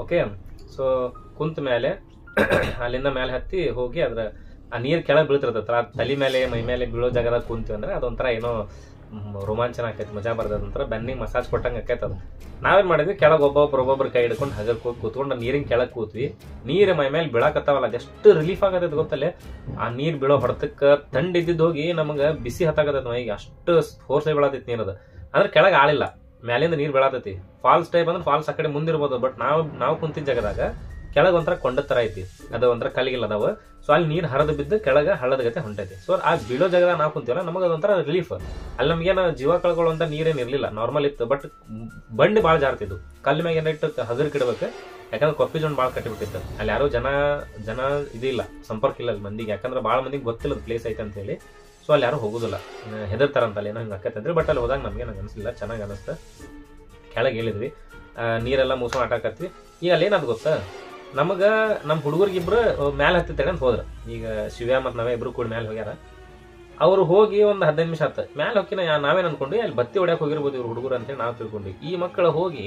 Okay so ಕುಂತ ಮೇಲೆ ಅಲ್ಲಿಂದ ಮೇಲೆ ಹತ್ತಿ ಹೋಗಿ ಅದ್ರ ಆ ನೀರ್ ಕೆಳಗೆ ಬೀಳ್ತಿರ್ತೈತಲ್ಲ ಆ ತಲೆ ಮೇಲೆ ಮೈ ಮೇಲೆ ಬೀಳೋ ಜಾಗದಾಗ ಕುಂತೀವಿ ಅಂದ್ರೆ ಅದೊಂಥರ ಏನೋ ಮ್, ರೋಮಾಂಚನ ಆಕೈತಿ ಮಜಾ ಬರ್ತದ ಒಂಥರ ಬೆನ್ನಿಗೆ ಮಸಾಜ್ ಕೊಟ್ಟಂಗೆ ಆಕೈತೆ ಅದು ನಾವೇನ್ ಮಾಡಿದ್ವಿ ಕೆಳಗೆ ಒಬ್ಬೊಬ್ರು ಒಬ್ಬೊಬ್ರು ಕೈ ಹಿಡ್ಕೊಂಡು ಹಗರ್ಕ್ ಹೋಗಿ ಕೂತ್ಕೊಂಡು ನೀರಿನ ಕೆಳಗೆ ಕೂತ್ವಿ ನೀರು ಮೈ ಮೇಲೆ ಬೀಳಾಕತ್ತಾವಲ್ಲ ಅದೆಷ್ಟು ರಿಲೀಫ್ ಆಗತೈತೆ ಗೊತ್ತಲ್ಲೇ ಆ ನೀರ್ ಬೀಳೋ ಹೊಡೆತಕ್ಕ ತಂಡ ಇದ್ದಿದ್ದು ಹೋಗಿ ನಮಗ ಬಿಸಿ ಹತ್ತಾಗತೈತಿ ಮೈಗೆ ಅಷ್ಟು ಫೋರ್ಸ್ ಬೀಳತೈತಿ ನೀರದ ಅಂದ್ರೆ ಕೆಳಗೆ ಆಳಿಲ್ಲ ಮ್ಯಾಲಿಂದ ನೀರ್ ಬೀಳತೈತಿ ಫಾಲ್ಸ್ ಟೈಪ್ ಅಂದ್ರೆ ಫಾಲ್ಸ್ ಆ ಕಡೆ ಮುಂದಿರ್ಬೋದು ಬಟ್ ನಾವು ನಾವು ಕುಂತಿದ್ದ ಜಾಗದಾಗ ಕೆಳಗೆ ಒಂಥರ ಕೊಂಡ ತರ ಐತಿ ಅದು ಒಂಥರ ಕಲಿಗಿಲ್ಲ ಅದಾವ ಸೊ ಅಲ್ಲಿ ನೀರ್ ಹರಿದು ಬಿದ್ದು ಕೆಳಗೆ ಹಳ್ಳದ ಗತೆ ಹೊಂಟೈತಿ ಸೊ ಆ ಬೀಳೋ ಜಾಗದಾಗ ನಾವು ಕುಂತೀವಲ್ಲ ನಮಗೆ ಅದೊಂಥರ ರಿಲೀಫ್ ಅಲ್ಲಿ ನಮ್ಗೇನ ಜೀವ ಕಳ್ಕೊಳ್ಳುವಂತ ನೀರೇನ್ ಇರ್ಲಿಲ್ಲ ನಾರ್ಮಲ್ ಇತ್ತು ಬಟ್ ಬಂಡಿ ಭಾಳ ಜಾರ್ತಿದ್ವು ಕಲ್ಲು ಮ್ಯಾಗ ಏನಿಟ್ಟು ಹಗರ್ ಕಿಡ್ಬೇಕು ಯಾಕಂದ್ರೆ ಕೊಪ್ಪಿ ಜೋನ್ ಭಾಳ ಕಟ್ಟಿಬಿಟ್ಟಿತ್ತು ಅಲ್ಲಿ ಯಾರೋ ಜನ ಜನ ಇದಿಲ್ಲ ಸಂಪರ್ಕ ಇಲ್ಲ ಅಲ್ಲಿ ಮಂದಿಗೆ ಯಾಕಂದ್ರೆ ಭಾಳ ಮಂದಿಗೆ ಗೊತ್ತಿಲ್ಲ ಪ್ಲೇಸ್ ಐತೆ ಅಂತ ಹೇಳಿ ಸೊ ಅಲ್ಲಿ ಯಾರು ಹೋಗುದಿಲ್ಲ ಹೆದರ್ತಾರಂತ ಅಲ್ಲಿ ಏನೋ ಹಿಂಗೆ ಆಕತ್ತಂದ್ರೆ ಬಟ್ ಅಲ್ಲಿ ಹೋದಾಗ ನಮ್ಗೆ ನಂಗೆ ಅನಿಸ್ಲಿಲ್ಲ ಚೆನ್ನಾಗಿ ಅನಿಸ್ತ ಕೆಳಗೆ ಹೇಳಿದ್ವಿ ಆ, ನೀರೆಲ್ಲ ಮುಸ್ಕೊಂಡು ಆಟ ಆಕತ್ವಿ ಈಗ ಅಲ್ಲಿ ಏನಾದ್ ಗೊತ್ತಾ ನಮಗ ನಮ್ಮ ಹುಡುಗರಿಗಿಬ್ರು ಮ್ಯಾಲೆ ಹತ್ತಿತ್ತೇನೆ ಅಂತ ಹೋದ್ರ ಈಗ ಶಿವ್ಯ ಮತ್ತು ನಾವೇ ಇಬ್ರು ಕೂಡ ಮ್ಯಾಲೆ ಹೋಗ್ಯಾರ ಅವ್ರು ಹೋಗಿ ಒಂದು ಹದಿನೈದು ನಿಮಿಷ ಆತ ಮ್ಯಾಲೆ ಹೋಗಿನ ನಾವೇನ್ ಅನ್ಕೊಂಡ್ವಿ ಅಲ್ಲಿ ಬತ್ತಿ ಹೊಡ್ಯಾಕ್ ಹೋಗಿರ್ಬೋದು ಇವ್ರು ಹುಡುಗರು ಅಂತೇಳಿ ನಾವು ತಿಳ್ಕೊಂಡ್ವಿ ಈ ಮಕ್ಕಳು ಹೋಗಿ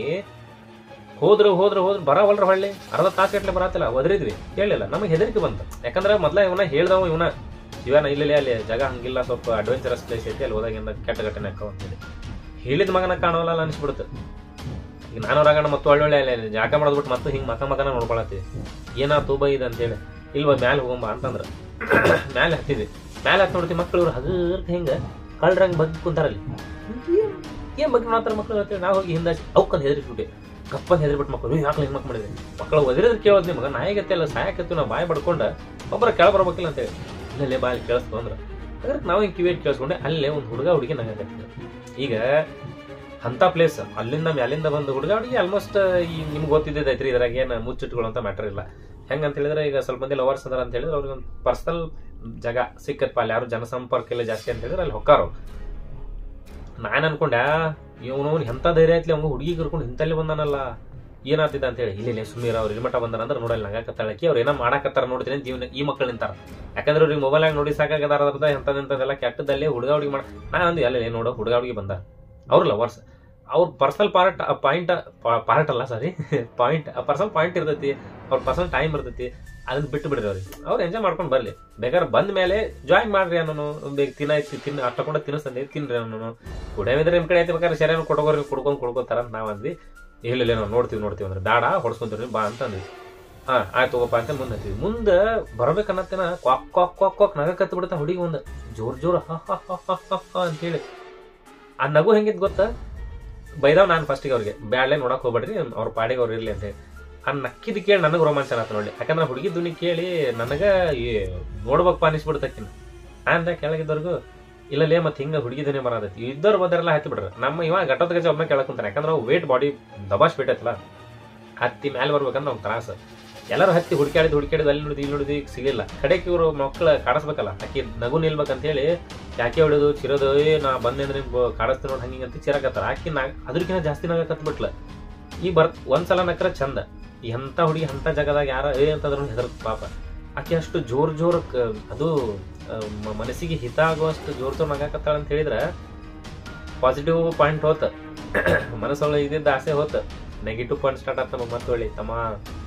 ಹೋದ್ರು ಹೋದ್ರು ಹೋದ್ರು ಬರವಲ್ರ ಹೊಳ್ಳಿ ಅರ್ಧ ತಾಸು ಬರತ್ತಿಲ್ಲ ಒದರಿದ್ವಿ ಕೇಳಿಲ್ಲ ನಮಗೆ ಹೆದರಿಕೆ ಬಂತು ಯಾಕಂದ್ರೆ ಮೊದ್ಲ ಇವನ ಹೇಳ್ದವ ಇವನ ಶಿವನ ಇಲ್ಲಿ ಅಲ್ಲಿ ಜಾಗ ಹಂಗಿಲ್ಲ ಸ್ವಲ್ಪ ಅಡ್ವೆಂಚರಸ್ ಪ್ಲೇಸ್ ಐತಿ ಅಲ್ಲಿ ಹೋದಾಗ ಏನಾರ ಕೆಟ್ಟ ಘಟನೆ ಆಕ್ಕವ ಅಂತೇಳಿ ಹೇಳಿದ ಮಗನ ಕಾಣವಲ್ಲ ಅನಿಸ್ಬಿಡುತ್ತೆ ಈಗ ನಾನು ರಾಗಣ ಮತ್ತು ಒಳ್ಳೊಳ್ಳೆ ಅಲ್ಲಿ ಜಾಗ ಮಾಡೋದ್ಬಿಟ್ಟು ಮತ್ತೆ ಹಿಂಗೆ ಮಕ ಮಕನ ನೋಡ್ಕೊಳತ್ತಿ ಏನಾತು ಬೈ ಇದು ಅಂತೇಳಿ ಇಲ್ವ ಮ್ಯಾಲೆ ಹೋಗಂಬ ಅಂತಂದ್ರ ಮ್ಯಾಲೆ ಹತ್ತಿದ್ವಿ ಮ್ಯಾಲೆ ಹತ್ತಿ ನೋಡ್ತೀವಿ ಮಕ್ಕಳು ಇವ್ರು ಹಗರ್ಕ ಹಿಂಗ ಕಳ್ರಂಗ್ ಬಗ್ಗೆ ಕುಂತಾರಲ್ಲಿ ಏನ್ ಬಗ್ಗೆ ಮಾಡ್ತಾರ ಮಕ್ಕಳು ಅಂತೇಳಿ ನಾವು ಹೋಗಿ ಹಿಂದೆ ಅವಕ್ಕಂತ ಹೆದರಿಸ್ಬಿಟ್ಟೆ ಕಪ್ಪಂತ ಹೆದರ್ಬಿಟ್ಟು ಮಕ್ಕಳು ಯಾಕೆ ಹಿಂಗೆ ಮಕ್ ಮಾಡಿದ್ವಿ ಮಕ್ಕಳು ಒದಿರೋದು ಕೇಳೋದು ನಿಮಗೆ ನಾಯಿಗತ್ತೆ ಅಲ್ಲ ಸಾಯಕತ್ತೀವಿ ನಾವು ಬಾಯಿ ಬಡ್ಕೊಂಡ ಒಬ್ಬರ ಕೆಳ ಬರ್ಬೇಕಿಲ್ಲ ಅಂತೇಳಿ ಇಲ್ಲೇ ಬಾಯಿ ಕೇಳಿಸ್ತು ಅಂದ್ರೆ ಅದ್ರ ನಾವು ಹಿಂಗೆ ಕಿವಿಯಟ್ ಕೇಳಿಸ್ಕೊಂಡೆ ಅಲ್ಲೇ ಒಂದು ಹುಡುಗ ಹುಡುಗಿ ನಂಗೆ ಈಗ ಅಂತ ಪ್ಲೇಸ್ ಅಲ್ಲಿಂದ ಮ್ಯಾಲಿಂದ ಬಂದ ಹುಡುಗ ಹುಡುಗಿ ಆಲ್ಮೋಸ್ಟ್ ಈ ನಿಮ್ಗೆ ಗೊತ್ತಿದ್ದೈತ್ರಿ ಇದ್ರಾಗ ಏನು ಮುಚ್ಚಿಟ್ಕೊಳ್ಳೋಂಥ ಮ್ಯಾಟರ್ ಇಲ್ಲ ಹೆಂಗ್ ಅಂತ ಹೇಳಿದ್ರೆ ಈಗ ಸ್ವಲ್ಪ ಮಂದಿ ಲವರ್ಸ್ ಅದಾರ ಅಂತ ಹೇಳಿದ್ರೆ ಅವ್ರಿಗೆ ಒಂದು ಪರ್ಸನಲ್ ಜಾಗ ಸಿಕ್ಕತ್ಪ ಅಲ್ಲಿ ಯಾರು ಜನಸಂಪರ್ಕ ಇಲ್ಲ ಜಾಸ್ತಿ ಅಂತ ಹೇಳಿದ್ರೆ ಅಲ್ಲಿ ಹೊಕ್ಕಾರು ನಾನ್ ಅನ್ಕೊಂಡೆ ಇವನು ಎಂತ ಧೈರ್ಯ ಐತ್ಲಿ ಅವ್ನು ಹುಡುಗಿ ಕರ್ಕೊಂಡು ಇಂತಲ್ಲಿ ಬಂದಾನಲ್ಲ ಏನಾಗ್ತಿದ್ದ ಅಂತ ಹೇಳಿ ಇಲ್ಲ ಇಲ್ಲ ಸುಮ್ಮೀರ ಅವ್ರು ಇಲ್ಮಟ ಬಂದಾರ ಅಂದ್ರೆ ನೋಡಲ್ಲ ನಂಗಾಕತ್ತಾಳಕಿ ಅವ್ರು ಏನೋ ಮಾಡಾಕತ್ತಾರ ನೋಡ್ತೀನಿ ಅಂತ ಇವ್ನ ಈ ಮಕ್ಕಳು ನಿಂತಾರ ಯಾಕಂದ್ರೆ ಅವ್ರಿಗೆ ಮೊಬೈಲ್ ಆಗಿ ನೋಡಿ ಸಾಕಾಗದಾರ ಅದ್ರದ ಎಂತದ ಎಂತದೆಲ್ಲ ಕೆಟ್ಟದಲ್ಲಿ ಹುಡುಗ ಹುಡುಗಿ ಮಾಡ ನಾ ಅಂದು ಎಲ್ಲ ನೋಡೋ ಹುಡುಗ ಹುಡುಗಿ ಬಂದ ಅವ್ರು ಲವರ್ಸ್ ಅವ್ರ ಪರ್ಸನಲ್ ಪಾರ್ಟ್ ಪಾಯಿಂಟ್ ಪಾರ್ಟ್ ಅಲ್ಲ ಸಾರಿ ಪಾಯಿಂಟ್ ಪರ್ಸನಲ್ ಪಾಯಿಂಟ್ ಇರ್ತೈತಿ ಅವ್ರ ಪರ್ಸನಲ್ ಟೈಮ್ ಇರ್ತೈತಿ ಅದನ್ನ ಬಿಟ್ಟು ಬಿಡ್ರಿ ಅವ್ರಿಗೆ ಅವ್ರು ಎಂಜಾಯ್ ಮಾಡ್ಕೊಂಡು ಬರ್ಲಿ ಬೇಕಾದ್ರೆ ಬಂದ ಮೇಲೆ ಜಾಯಿನ್ ಮಾಡ್ರಿ ಅನ್ನೋನು ಬೇಗ ತಿನ್ನ ತಿನ್ನ ಅಷ್ಟಕೊಂಡ ತಿನ್ನಿಸ್ತಂದೆ ತಿನ್ರಿ ಅನ್ನೋನು ಕುಡಿಯೋದ್ರೆ ನಿಮ್ ಕಡೆ ಐತಿ ಬೇಕಾದ್ರೆ ಶರೀರ ಕೊಡಗೋರಿ ಕುಡ್ಕೊಂಡು ಕುಡ್ಕೋತಾರ ಅಂತ ನಾವ್ ಅಂದ್ವಿ ಇಲ್ಲ ಇಲ್ಲ ನಾವು ನೋಡ್ತೀವಿ ನೋಡ್ತೀವಿ ಅಂದ್ರೆ ಬೇಡ ಹೊಡ್ಸ್ಕೊಂತೀವಿ ಬಾ ಅಂತ ಅಂದ್ವಿ ಹಾ ಆಯ್ತು ಹೋಗಪ್ಪ ಅಂತ ಮುಂದೆ ಹತ್ತೀವಿ ಮುಂದೆ ಬರ್ಬೇಕನ್ನತ್ತೇನ ಕ್ವಾಕ್ ಕ್ವಾಕ್ ಕ್ವಾಕ್ ಕ್ವಾಕ್ ನಗ ಕತ್ತು ಬಿಡ್ತಾ ಹುಡುಗಿ ಒಂದು ಜೋರ್ ಜೋರ್ ಹ ಹ ಹ ಹ ಹ ಹ ಅಂತೇಳಿ ಆ ನಗು ಹೆಂಗಿದ್ ಗೊತ್ತಾ ಬೈದಾವ್ ನಾನು ಫಸ್ಟಿಗೆ ಅವ್ರಿಗೆ ಬ್ಯಾಡ್ಲೆ ನೋಡಕ್ ಹೋಗ್ಬೇಡ್ರಿ ಅವ್ರ ಪಾಡಿಗೆ ಅವ್ರು ಇರ್ಲಿ ಅಂತ ಹೇಳಿ ಆ ನಕ್ಕಿದ್ ಕೇಳಿ ನನಗೆ ರೋಮಾಂಚನ ಆತ ನೋಡಿ ಯಾಕಂದ್ರೆ ಹುಡುಗಿ ಧ್ವನಿ ಕೇಳಿ ನನಗ ಈ ನೋಡ್ಬೇಕಪ್ಪ ಅನಿಸ್ಬಿಡ್ತಕ್ಕಿನ ಅಂದ ಕೆಳಗಿದ್ದವ್ರಿಗೂ ಇಲ್ಲಲೇ ಮತ್ತೆ ಹಿಂಗ ಹುಡುಗಿ ಧ್ವನಿ ಬರತೈತಿ ಇದ್ದವ್ರು ಬಂದರೆಲ್ಲ ಹತ್ತಿ ಬಿಡ್ರ ನಮ್ಮ ಇವ ಘಟ್ಟದ ಗಜ ಒಮ್ಮೆ ಕೆಳಕ್ ಕುಂತಾನೆ ಯಾಕಂದ್ರೆ ಅವು ವೇಟ್ ಬಾಡಿ ದಬಾಶ್ ಬಿಟ್ಟೈತಲ್ಲ ಹತ್ತಿ ಮ್ಯಾಲೆ ಬರ್ಬೇಕಂದ್ರೆ ಅವ್ನು ತ್ರಾಸ ಎಲ್ಲರೂ ಹತ್ತಿ ಹುಡುಕಾಡಿದ್ ಹುಡುಕಾಡಿದ್ ಅಲ್ಲಿ ನೋಡಿದ್ ಇಲ್ಲಿ ನೋಡಿದ್ ಈಗ ಸಿಗಿಲ್ಲ ಕಡೆಗೆ ಇವರು ಮಕ್ಕಳು ಕಾಡಿಸ್ಬೇಕಲ್ಲ ಆಕಿ ನಗು ನಿಲ್ಬೇಕಂತ ಹೇಳಿ ಯಾಕೆ ಹೊಡೆದು ಚಿರೋದು ಏ ನಾ ಬಂದೆ ಅಂದ್ರೆ ಕಾಡಿಸ್ತೀನಿ ನೋಡಿ ಹಂಗೆ ಅಂತ ಚಿರಾಕತ್ತಾರ ಆಕಿ ನಾ ಅದ್ರಕಿಂತ ಜಾಸ್ತಿ ನಗ ಕತ್ಬಿಟ್ಲ ಈ ಬರ್ ಒಂದ್ಸಲ ನಕ್ರ ಚಂದ ಎಂತ ಹುಡುಗಿ ಅಂತ ಜಾಗದಾಗ ಯಾರ ಏ ಅಂತಂದ್ರು ಹೆದರ್ ಪಾಪ ಆಕೆ ಅಷ್ಟು ಜೋರ್ ಜೋರ್ ಕ- ಅದು ಆ, ಮ- ಮನಸ್ಸಿಗೆ ಹಿತ ಆಗುವಷ್ಟು ಜೋರ್ ಜೋರ್ ನಗಾಕತ್ತಾಳ ಅಂತ ಹೇಳಿದ್ರ ಪಾಸಿಟಿವ್ ಪಾಯಿಂಟ್ ಹೋತ ಮನಸ್ಸೊಳಗೆ ಇದ್ದಿದ್ದ ಆಸೆ ಹೋತ ನೆಗೆಟಿವ್ ಪಾಯಿಂಟ್ ಸ್ಟಾರ್ಟ್ ಆತ ನಮಗ್ ಮತ್ತೆ ಹೊಳ್ಳಿ ತಮ್ಮ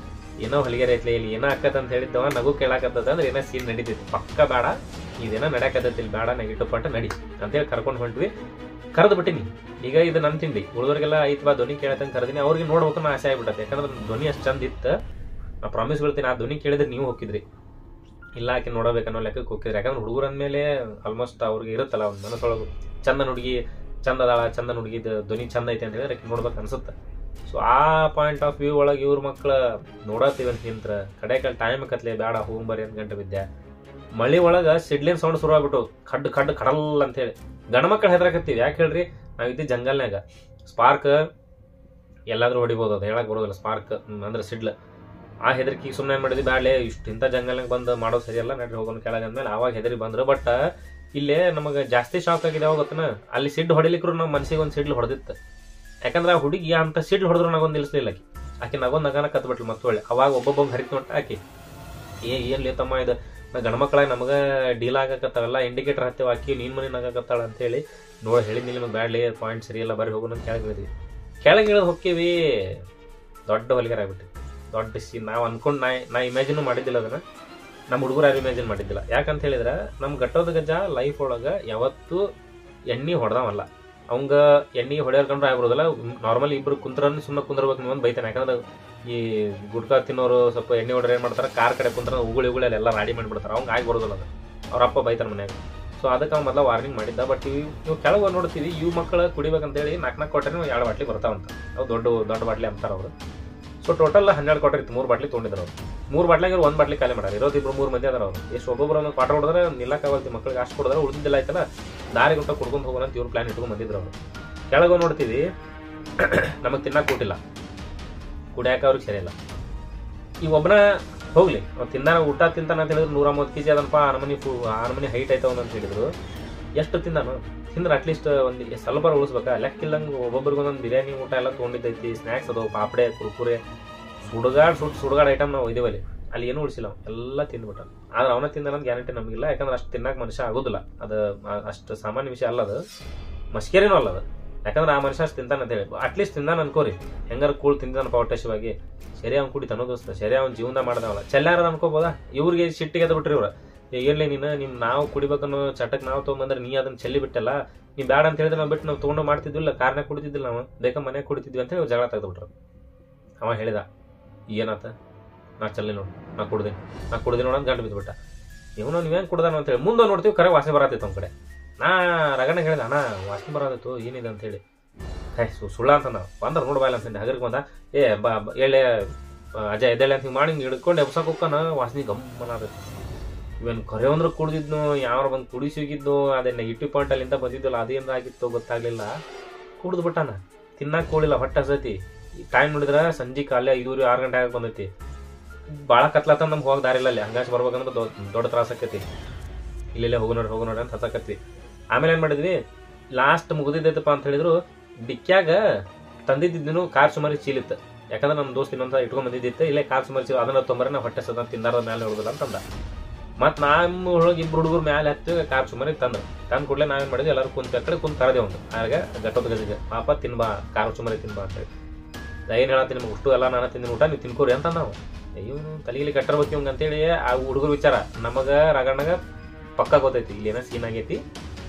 ಏನೋ ಹೊಲಿಗೆರೆ ಐತ್ಲೆ ಇಲ್ಲಿ ಏನೋ ಆಕತ್ತ ಅಂತ ಹೇಳಿದ್ದವ ನಗು ಕೇಳಾಕತ್ತದ ಅಂದ್ರೆ ಏನೋ ಸೀನ್ ನಡೀತೈತಿ ಪಕ್ಕ ಬೇಡ ಇದೇನೋ ನಡ್ಯಾಕತ್ತೈತಿ ಇಲ್ಲಿ ಬೇಡ ನೆಗೆಟಿವ್ ಪಾಯಿಂಟ್ ನಡಿ ಅಂತೇಳಿ ಕರ್ಕೊಂಡು ಹೊಂಟ್ವಿ ಕರೆದು ಬಿಟ್ಟಿನಿ ಈಗ ಇದು ನನ್ನ ತಿಂಡಿ ಉಳಿದವ್ರಿಗೆಲ್ಲ ಐತ್ ಬಾ ಧ್ವನಿ ಕೇಳತ್ತಂತ ಕರೆದಿನಿ ಅವ್ರಿಗೆ ನೋಡ್ಬೇಕು ನಾ ಆಸೆ ಆಗ್ಬಿಟ್ಟೈತೆ ಯಾಕಂದ್ರೆ ಧ್ವನಿ ಅಷ್ಟು ಚಂದ ಇತ್ತು ನಾ ಪ್ರಾಮಿಸ್ ಹೇಳ್ತೀನಿ ಆ ಧ್ವನಿ ಕೇಳಿದ್ರೆ ನೀವು ಹೋಗಿದ್ರಿ ಇಲ್ಲ ಆಕೆ ನೋಡಬೇಕನ್ನೋ ಲೆಕ್ಕಕ್ಕೆ ಹೋಗಿದ್ರಿ ಯಾಕಂದ್ರೆ ಹುಡುಗರ ಅಂದ್ಮೇಲೆ ಆಲ್ಮೋಸ್ಟ್ ಅವ್ರಿಗೆ ಇರುತ್ತಲ್ಲ ಅವ್ನ ಮನಸ್ಸೊಳಗು ಚಂದನ ಹುಡುಗಿ ಚಂದ ಅದಾಳ ಚಂದನ ಹುಡುಗಿದ ಧ್ವನಿ ಚಂದ ಐತೆ ಅಂತ ಹೇಳಿದ್ರೆ ಆಕೆ ನೋಡ್ಬೇಕು ಅನ್ಸುತ್ತೆ ಸೊ ಆ ಪಾಯಿಂಟ್ ಆಫ್ ವ್ಯೂ ಒಳಗೆ ಇವ್ರ ಮಕ್ಳು ನೋಡತ್ತೀವಿ ಅಂತ ನಿಂತ್ರ ಕಡೆ ಕಡೆ ಟೈಮ್ ಕತ್ಲೆ ಬೇಡ ಹೋಗ್ಬರಿ ಅಂತ ಗಂಟೆ ಬಿದ್ದೆ ಮಳಿ ಒಳಗ ಸಿಡ್ಲಿನ್ ಸೌಂಡ್ ಶುರು ಆಗ್ಬಿಟ್ಟು ಖಡ್ ಖಡ್ ಕಡಲ್ ಅಂತ ಹೇಳಿ ಗಂಡ ಮಕ್ಕಳು ಹೆದರಾಕತ್ತೀವಿ ಯಾಕೆ ಹೇಳ್ರಿ ನಾವ್ ಇದ್ದಿ ಜಂಗಲ್ನ್ಯಾಗ ಸ್ಪಾರ್ಕ್ ಎಲ್ಲಾದ್ರೂ ಹೊಡಿಬೋದು ಅದು ಹೇಳಕ್ ಬರೋದಿಲ್ಲ ಸ್ಪಾರ್ಕ್ ಅಂದ್ರೆ ಸಿಡ್ಲ ಆ ಹೆದರಿಕೆ ಸುಮ್ಮನೆ ಏನ್ ಮಾಡಿದ್ವಿ ಬ್ಯಾಡ್ಲೆ ಇಷ್ಟು ಇಂಥ ಜಂಗಲ್ನಾಗ ಬಂದು ಮಾಡೋದು ಸರಿಯಲ್ಲ ನಡ್ರಿ ಹೋಗೋಣ ಕೆಳಗೆ ಅಂದ್ಮೇಲೆ ಅವಾಗ ಹೆದರಿ ಬಂದ್ರು ಬಟ್ ಇಲ್ಲೇ ನಮಗೆ ಜಾಸ್ತಿ ಶಾಕ್ ಆಗಿದೆ ಯಾವಾಗ ಗೊತ್ತನ ಅಲ್ಲಿ ಸಿಡ್ ಹೊಡಿಲಿಕ್ರು ನಮ್ಮ ಮನಸ್ಸಿಗೆ ಒಂದು ಸಿಡ್ಲು ಹೊಡೆದಿತ್ತು ಯಾಕಂದ್ರೆ ಆ ಹುಡುಗಿ ಅಂತ ಸಿಡ್ಲು ಹೊಡೆದ್ರು ನಗೊಂದು ನಿಲ್ಲಿಸ್ಲಿಲ್ಲ ಆಕಿ ಆಕೆ ನಗೊಂದು ನಗನ ಕತ್ಬಿಟ್ಲು ಮತ್ತೆ ಒಳ್ಳೆ ಅವಾಗ ಒಬ್ಬೊಬ್ಬ ಹರಿತು ನೋಟ ಆಕಿ ಏ ಏನ್ ತಮ್ಮ ಇದು ನಾ ಗಂಡ್ಮಕ್ಳಾಗ ನಮಗ ಡೀಲ್ ಆಗಕತ್ತಾವೆಲ್ಲ ಇಂಡಿಕೇಟರ್ ಹತ್ತೇವ ಆಕಿ ನೀನ್ ಮನೆ ನಗಾಕತ್ತಾಳ ಅಂತ ಹೇಳಿ ನೋಡಿ ಹೇಳಿದ್ನಿ ನಿಮಗೆ ಬ್ಯಾಡ್ಲಿ ಪಾಯಿಂಟ್ ಸರಿ ಇಲ್ಲ ಬರ್ರಿ ಹೋಗೋಣ ಅಂತ ಕೆಳಗೆ ಇಳಿದ್ವಿ ಕೆಳಗೆ ಇಳಿದು ಹೋಕ್ಕೀವಿ ದೊಡ್ಡ ಹೊಲಿಗೆರ ಆಗ್ಬಿಟ್ಟು ದೊಡ್ಡ ಸೀನ್ ನಾವು ಅನ್ಕೊಂಡು ನಾ ನಾ ಇಮ್ಯಾಜಿನ್ ಮಾಡಿದ್ದಿಲ್ಲ ಅದನ್ನ ನಮ್ಮ ಹುಡುಗರು ಯಾರು ಇಮ್ಯಾಜಿನ್ ಮಾಡಿದ್ದಿಲ್ಲ ಯಾಕಂತ ಹೇಳಿದ್ರೆ ನಮ್ಮ ಗಟ್ಟೋದ ಗಜ್ಜ ಲೈಫ್ ಒಳಗೆ ಯಾವತ್ತೂ ಎಣ್ಣೆ ಹೊಡೆದವಲ್ಲ ಅವಂಗ ಎಣ್ಣೆ ಹೊಡೆಯರ್ಕೊಂಡ್ರೆ ಆಗ್ಬಿಡೋದಲ್ಲ ನಾರ್ಮಲ್ ಇಬ್ರು ಕುಂತ್ರನ್ನ ಸುಮ್ಮನೆ ಕುಂದ್ರಬೇಕು ನೀವು ಅಂತ ಬೈತಾನೆ ಯಾಕಂದ್ರೆ ಈ ಗುಡ್ಕಾ ತಿನ್ನೋರು ಸ್ವಲ್ಪ ಎಣ್ಣೆ ಹೊಡೆದ್ರೆ ಏನು ಮಾಡ್ತಾರೆ ಕಾರ್ ಕಡೆ ಕುಂತ್ರ ಉಗುಳಿ ಉಗುಳಿ ಎಲ್ಲ ರಾಡಿ ಮಾಡಿಬಿಡ್ತಾರೆ ಅವ್ಗೆ ಆಗಿ ಬರೋದಿಲ್ಲ ಅದು ಅವ್ರ ಅಪ್ಪ ಬೈತಾನೆ ಮನ್ಯಾಗ ಸೊ ಅದಕ್ಕೆ ಅವ್ನು ಮೊದಲ ವಾರ್ನಿಂಗ್ ಮಾಡಿದ್ದ ಬಟ್ ಇವು ನೀವು ಕೆಳಗೆ ನೋಡ್ತೀವಿ ಇವು ಮಕ್ಕಳು ಕುಡಿಬೇಕಂತೇಳಿ ನಾಲ್ಕು ನಾಲ್ಕು ಕೊಟ್ಟರೆ ಎರಡು ಬಾಟ್ಲಿ ಬರ್ತಾವಂತ ಅವು ದೊಡ್ಡ ದೊಡ್ಡ ಬಾಟ್ಲಿ ಅಂತಾರೆ ಅವರು ಸೊ ಟೋಟಲ್ ಹನ್ನೆರಡು ಕೊಟ್ಟರೆ ಇತ್ತು ಮೂರು ಬಾಟ್ಲಿ ತೊಗೊಂಡಿದ್ರು ಅವ್ರು ಮೂರು ಬಾಟ್ಲಿಗೆ ಒಂದು ಬಾಟ್ಲಿ ಖಾಲಿ ಮಾಡ್ಯಾರ ಇರೋದು ಇಬ್ರು ಮೂರು ಮಂದಿ ಅದಾರ ಅವ್ರು ಎಷ್ಟು ಒಬ್ಬೊಬ್ಬರು ಒಂದು ಕ್ವಾಟರ್ ಹೊಡೆದ್ರೆ ನಿಲ್ಲಕ್ಕಾಗಲ್ತಿ ಮಕ್ಕಳಿಗೆ ಅಷ್ಟು ಕೊಡಿದ್ರೆ ಉಳಿದಿಲ್ಲ ಆಯ್ತಲ್ಲ ದಾರಿ ಗುಂಟ ಕುಡ್ಕೊಂಡು ಹೋಗೋಣ ಅಂತ ಇವ್ರು ಪ್ಲಾನ್ ಇಟ್ಕೊಂಡು ಬಂದಿದ್ರು ಅವರು ಕೆಳಗೆ ನೋಡ್ತೀವಿ ನಮಗೆ ತಿನ್ನಕ್ಕೆ ಕೊಟ್ಟಿಲ್ಲ ಕುಡಿಯಾಕ ಅವ್ರಿಗೆ ಸರಿಯಿಲ್ಲ ಈ ಒಬ್ಬನ ಹೋಗ್ಲಿ ಅವ್ನು ತಿಂದಾನ ಊಟ ತಿಂತಾನ ಅಂತ ಹೇಳಿದ್ರು ನೂರ ಮೂವತ್ತು ಕೆ ಜಿ ಅದನಪ್ಪ ಆ ನಮನಿ ಫು ಆ ನಮನಿ ಹೈಟ್ ಐತವನ್ ಅಂತ ಹೇಳಿದ್ರು ಎಷ್ಟು ತಿಂದಾನು ತಿಂದ್ರೆ ಅಟ್ಲೀಸ್ಟ್ ಒಂದು ಸ್ವಲ್ಪ ಉಳಿಸ್ಬೇಕಾ ಲೆಕ್ಕಿಲ್ಲಂಗೆ ಒಬ್ಬೊಬ್ರಿಗೆ ಒಂದೊಂದು ಬಿರಿಯಾನಿ ಊಟ ಎಲ್ಲ ತೊಗೊಂಡಿದ್ದೈತಿ ಸ್ನ್ಯಾಕ್ಸ್ ಅದಾವು ಪಾಪಡೆ ಕುರ್ಕುರೆ ಸುಡುಗಾಡ್ ಸುಟ್ಟು ಸುಡುಗಾಡ್ ಐಟಮ್ ನಾವು ಒಯ್ದೇವಲ್ಲಿ ಅಲ್ಲಿ ಏನೂ ಉಳಿಸಿಲ್ಲ ಅವ ಎಲ್ಲ ತಿಂದ್ಬಿಟ್ಟ ಆದ್ರೆ ಅವನ ತಿಂದ ಗ್ಯಾರಂಟಿ ನಮಗಿಲ್ಲ ಯಾಕಂದ್ರೆ ಅಷ್ಟು ತಿನ್ನಕ್ಕೆ ಮನುಷ್ಯ ಆಗೋದಿಲ್ಲ ಅದು ಆ- ಅಷ್ಟು ಸಾಮಾನ್ಯ ವಿಷಯ ಅಲ್ಲ ಅದು ಮಸ್ಕೇರಿನೂ ಅಲ್ಲ ಅದು ಯಾಕಂದ್ರೆ ಆ ಮನುಷ್ಯ ಅಷ್ಟು ತಿಂತಾನ ಅಂತ ಹೇಳಿ ಅಟ್ಲೀಸ್ಟ್ ತಿಂದಾನ ಅನ್ಕೋರಿ ಹೆಂಗಾರ ಕೂಳ್ ತಿಂದಾನ ಹೊಟ್ಟೆಶವಾಗಿ ಸರಿ ಅವ್ನು ಕುಡಿ ತನ್ನೋ ದೋಸ್ತ ಸರಿ ಅವ್ನ ಜೀವನ ಮಾಡ್ದವಲ್ಲ ಚೆಲ್ಲಾರ ಅನ್ಕೋಬೋದಾ ಇವ್ರಿಗೆ ಸಿಟ್ಟಿಗೆ ಎದ್ದು ಬಿಟ್ರಿ ಇವ್ರು ಏ, ಏನ್ಲೇ ನೀನು ನಿಮ್ ನಾವು ಕುಡಿಬೇಕನ್ನೋ ಚಟಕ್ ನಾವು ತೊಗೊಂಬಂದ್ರೆ ನೀ ಅದನ್ನ ಚೆಲ್ಲಿ ಬಿಟ್ಟಲ್ಲ ನೀ ಬೇಡ ಅಂತ ಹೇಳಿದ್ರೆ ನಾವು ಬಿಟ್ಟು ನಾವು ತೊಗೊಂಡು ಮಾಡ್ತಿದ್ವಿಲ್ಲ ಕಾರ್ನಾಗ ಕುಡಿತಿದ್ದಿಲ್ಲ ನಾವು ಬೇಕಾ ಮನೆಗೆ ಕುಡಿತಿದ್ವಿ ಅಂತ ಹೇಳಿ ಜಗಳ ತೆಗೆದು ಬಿಟ್ರು ಅವ ಹೇಳಿದ ಏನಾತ ನಾ ಚೆಲ್ಲಿ ನೋಡು ನಾ ಕುಡ್ದೀನಿ ನಾ ಕುಡ್ದೀನಿ ನೋಡೋದು ಗಂಟು ಬಿದ್ದುಬಿಟ್ಟ ಇವನು ನೀವೇನು ಕುಡ್ದಾನ ಅಂತೇಳಿ ಮುಂದೆ ನೋಡ್ತೀವಿ ಕರೆ ವಾಸನೆ ಬರತ್ತಿತ್ತು ಅವ್ನ ಕಡೆ ನಾ ರಗಣ ಹೇಳಿದ ಅಣ್ಣ ವಾಸನೆ ಬರತ್ತಿತ್ತು ಏನಿದೆ ಅಂತೇಳಿ ಹೇ ಸು ಸುಳ್ಳ ಅಂತ ನಾವು ಬಂದ್ರೆ ನೋಡು ಬಾಯ್ಲ ಅಂತಂದೆ ಹಗರ್ಗೆ ಬಂದ ಏ ಬಾ ಬಾ, ಎಳ್ಳೆ ಆ, ಅಜಯ್ ಎದ್ದೇಳೆ ಅಂತ ಹಿಂಗೆ ಮಾಡಿ ಹಿಂಗೆ ಹಿಡ್ಕೊಂಡು ಎಬ್ಸಕ್ಕೆ ಹೋಗ್ತಾನ ವಾಸನೆ ಗಮ್ಮನ ಆಗತ್ತೆ ಇವನ್ ಕರೆ ಅಂದ್ರೆ ಕುಡ್ದಿದ್ನು ಯಾವ ಬಂದು ಕುಡಿಸಿ ಹೋಗಿದ್ನು ಅದೇ ನೆಗೆಟಿವ್ ಪಾಯಿಂಟ್ ಅಲ್ಲಿಂದ ಬಂದಿದ್ದಲ್ಲ ಅದೇನು ಆಗಿತ್ತು ಗೊತ್ತಾಗ್ಲಿಲ್ಲ ಕುಡ್ದು ಬಿಟ್ಟಾನ ತಿನ್ನಕ್ ಹೋಳಿಲ್ಲ ಹೊಟ್ಟೆ ಹಸತಿ ಟೈಮ್ ನೋಡಿದ್ರ ಸಂಜೆ ಕಾಲೇ ಐದೂರಿ ಆರು ಗಂಟೆ ಆಗಿ ಬಂದೈತಿ ಭಾಳ ಕತ್ಲಾತ ನಮ್ಗೆ ಹೋಗಿ ದಾರಿ ಇಲ್ಲ ಅಲ್ಲಿ ಹಂಗಾಸ್ ಬರ್ಬೇಕಂದ್ರೆ ದೊ- ದೊಡ್ಡ ತ್ರಾಸ ಆಕೈತಿ ಇಲ್ಲೆಲ್ಲೇ ಹೋಗೋ ನೋಡಿ ಹೋಗೋ ನೋಡಿ ಅಂತ ಹಸಕತ್ವಿ ಆಮೇಲೆ ಏನ್ ಮಾಡಿದ್ವಿ ಲಾಸ್ಟ್ ಮುಗಿದಿದ್ದೈತಪ್ಪ ಅಂತ ಹೇಳಿದ್ರು ಡಿಕ್ಯಾಗ ತಂದಿದ್ದು ಕಾರ್ ಸುಮಾರಿ ಚೀಲಿತ್ತು ಯಾಕಂದ್ರೆ ನಮ್ಮ ದೋಸ್ತ್ ಇನ್ನೊಂದ ಇಟ್ಕೊಂಡ್ ಬಂದಿದ್ದಿತ್ತು ಇಲ್ಲೇ ಕಾರ್ ಸುಮಾರಿ ಚೀಲ ಅದನ್ನ ತೊಂಬರ ನಾ ಹೊಟ್ಟೆ ಸದ ತಿಂದಾರ ಮೇಲೆ ಹೊಡೆದಿಲ್ಲ ಅಂತಂದ ಮತ್ ನಮ್ಮ ಒಳಗೆ ಇಬ್ರು ಹುಡುಗರು ಮ್ಯಾಲೆ ಹತ್ತಿ ಕಾರ್ ಸುಮಾರಿ ತಂದ ತಂದ್ ಕೂಡಲೇ ನಾವೇನ್ ಮಾಡಿದ್ವಿ ಎಲ್ಲರೂ ಕುಂತ ಆ ಕಡೆ ಕುಂತ ಕರೆದೆ ಒಂದು ಆಗ ಗಟ್ಟೋದ ಗದಿಗೆ ಪಾಪ ತಿನ್ಬಾ ಕಾರ್ ಸುಮಾರಿ ತಿನ್ಬಾ ಅಂತ ಹೇಳಿ ನಾ ಏನ್ ಹೇಳತ್ತೀನಿ ನಿಮ್ಗೆ ಅಷ್ಟು ಎಲ್ಲ ನಾನು ತಿಂದಿನ ಊಟ ನೀವು ತಿನ್ಕೋರಿ ಅಂತ ನಾವು ಇವನು ತಲೆಗಿಲಿ ಕಟ್ಟಿರ್ಬೇಕು ಇವಂಗ ಅಂತೇಳಿ ಆ ಹುಡುಗರು ವಿಚಾರ ನಮಗ ರಗಣ್ಣಗ ಪಕ್ಕ ಗೊತ್ತೈತಿ ಇಲ್ಲಿ ಏನೋ ಸೀನ್ ಆಗೈತಿ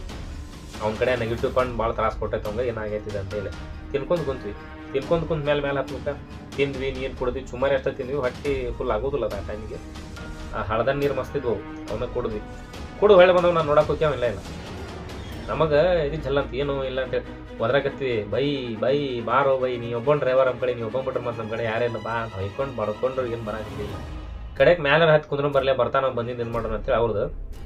ಅವ್ನ ಕಡೆ ನೆಗೆಟಿವ್ ಪಾಯಿಂಟ್ ಭಾಳ ತ್ರಾಸ ಕೊಟ್ಟೈತೆ ಅವಂಗ ಏನಾಗೈತಿ ಅಂತ ಹೇಳಿ ತಿನ್ಕೊಂಡ್ ಕುಂತ್ವಿ ತಿನ್ಕೊಂಡ್ ಕುಂತ ಮೇಲೆ ಮೇಲೆ ಹತ್ಬೇಕ ತಿಂದ್ವಿ ನೀರು ಕುಡಿದ್ವಿ ಸುಮಾರು ಎಷ್ಟು ತಿಂದ್ವಿ ಹೊಟ್ಟಿ ಫುಲ್ ಆಗೋದಿಲ್ಲ ಆ ಟೈಮಿಗೆ ಆ ಹಳದ ನೀರು ಮಸ್ತಿದ್ವು ಅವನ್ನ ಕುಡಿದ್ವಿ ಕುಡು ಹೊಳೆ ಬಂದವ್ ನಾನು ನೋಡಕ್ ಹೋಗ್ಯಾವ ಇಲ್ಲ ಇಲ್ಲ ನಮಗ ಇದು ಜಲ್ಲ ಅಂತ ಏನು ಇಲ್ಲ ಅಂತ ಒದ್ರಾಕತ್ವಿ ಬೈ ಬೈ ಬಾರೋ ಬೈ ನೀ ಒಬ್ಬನ್ ಡ್ರೈವರ್ ನಮ್ಮ ಕಡೆ ನೀವು ಒಬ್ಬನ್ ಬಿಟ್ರೆ ಮತ್ತೆ ನಮ್ಮ ಕಡೆ ಯಾರೇನು ಬಾ ಹೊಯ್ಕೊಂಡು ಬಡ್ಕೊಂಡು ಏನು ಬರಾಕಿಲ್ಲ ಕಡೆಗೆ ಮ್ಯಾಲೆ ಹತ್ತು ಕುಂದ್ರು ಬರ್ಲೇ ಬರ್ತಾನ ಬಂದಿದ್ದು ಏನು ಮಾಡೋಣ ಅಂತೇಳಿ ಅವ್ರದ್ದು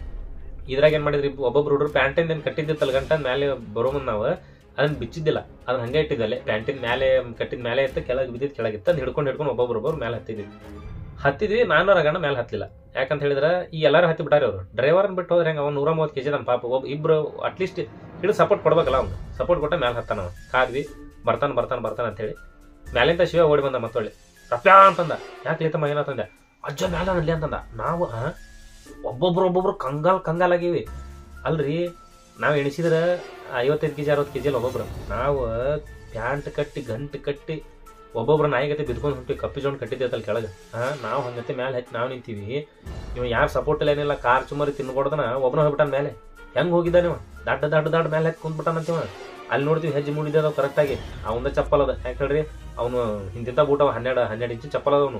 ಇದ್ರಾಗ ಏನ್ ಮಾಡಿದ್ರಿ ಒಬ್ಬೊಬ್ರು ಹುಡುಗರು ಪ್ಯಾಂಟಿಂದ ಏನ್ ಕಟ್ಟಿದ್ದಿತ್ತಲ್ಲ ಗಂಟ ಮೇಲೆ ಬರೋ ಮುಂದ್ ನಾವು ಅದನ್ನ ಬಿಚ್ಚಿದ್ದಿಲ್ಲ ಅದನ್ನ ಹಂಗೆ ಇಟ್ಟಿದ್ದಲ್ಲೇ ಪ್ಯಾಂಟಿನ ಮೇಲೆ ಕಟ್ಟಿದ ಮೇಲೆ ಇತ್ತು ಕೆಳಗೆ ಬಿದ್ದಿದ್ದು ಕೆಳಗಿತ್ತು ಅದ್ ಹಿಡ್ಕೊಂಡು ಹಿಡ್ಕೊಂಡು ಒಬ್ಬೊಬ್ರು ಒಬ್ಬರು ಮೇಲೆ ಹತ್ತಿದ್ವಿ ಹತ್ತಿದ್ವಿ ನಾನು ರಗಣ ಮೇಲೆ ಹತ್ತಲಿಲ್ಲ ಯಾಕಂತ ಹೇಳಿದ್ರೆ ಈ ಎಲ್ಲಾರು ಹತ್ತಿ ಬಿಟ್ಟಾರೆ ಅವರು ಡ್ರೈವರ್ನ ಬಿಟ್ಟು ಹೋದ್ರೆ ಹೆಂಗ ಅವ್ನು ನೂರ ಮೂವತ್ತು ಕೆಜಿ ನಮ್ಮ ಪಾಪ ಒಬ್ಬ ಇಬ್ರು ಅಟ್ಲೀಸ್ಟ್ ಹಿಡಿದು ಸಪೋರ್ಟ್ ಕೊಡ್ಬೇಕಲ್ಲ ಅವ್ನು ಸಪೋರ್ಟ್ ಕೊಟ್ಟ ಮೇಲೆ ಹತ್ತಾನ ಅವ ಕಾದ್ವಿ ಬರ್ತಾನ ಬರ್ತಾನ ಬರ್ತಾನ ಅಂತ ಹೇಳಿ ಮ್ಯಾಲಿಂದ ಶಿವ ಓಡಿ ಬಂದ ಮತ್ತೊಳ್ಳೆ ರಪ್ಯಾ ಅಂತಂದ ಯಾಕೆ ಲೇತಮ್ಮ ಏನಂತಂದೆ ಅಜ್ಜ ಮ್ಯಾಲ ನಡ್ಲಿ ಅಂತಂದ ನಾವು ಆ, ಒಬ್ಬೊಬ್ರು ಒಬ್ಬೊಬ್ರು ಕಂಗಾಲ್ ಕಂಗಾಲ್ ಆಗೀವಿ ಅಲ್ರಿ ನಾವು ಎಣಿಸಿದ್ರೆ ಐವತ್ತೈದು ಕೆಜಿ ಅರವತ್ತು ಕೆಜಿ ಒಬ್ಬೊಬ್ರು ನಾವು ಪ್ಯಾಂಟ್ ಕಟ್ಟಿ ಗಂಟು ಕಟ್ಟಿ ಒಬ್ಬೊಬ್ರು ನಾಯಿಗತೆ ಬಿದ್ಕೊಂಡು ಹೊಂಟಿವಿ ಕಪ್ಪಿ ಜೋನ್ ಕಟ್ಟಿದ್ದೇತಲ್ಲಿ ಕೆಳಗೆ ಹಾ ನಾವು ಹಂಗತೆ ಮ್ಯಾಲೆ ಹಚ್ಚಿ ನಾವು ನಿಂತೀವಿ ಇವ ಯಾರು ಸಪೋರ್ಟ್ ಇಲ್ಲ ಏನಿಲ್ಲ ಕಾರ್ ಚುಮರಿ ತಿನ್ಕೊಡ್ದನ ಒಬ್ಬನ ಹೋಗ್ಬಿಟ್ಟಾನ ಮೇಲೆ ಹೆಂಗ್ ಹೋಗಿದ್ದ ನೀವು ದಡ್ಡ ದಡ್ಡ ದಡ್ಡ ಮೇಲೆ ಹತ್ತಿ ಕುಂತ್ಬಿಟ್ಟಾನಂತೀವ ಅಲ್ಲಿ ನೋಡ್ತೀವಿ ಹೆಜ್ಜೆ ಮೂಡಿದ ಅದಾವ ಕರೆಕ್ಟಾಗಿ ಅವಂದ ಚಪ್ಪಲ್ ಅದ ಯಾಕೆ ಹೇಳ್ರಿ ಅವನು ಹಿಂದಿಂತ ಬೂಟ ಅವ ಹನ್ನೆರಡು ಹನ್ನೆರಡು ಇಂಚು ಚಪ್ಪಲ್ ಅದ ಅವನು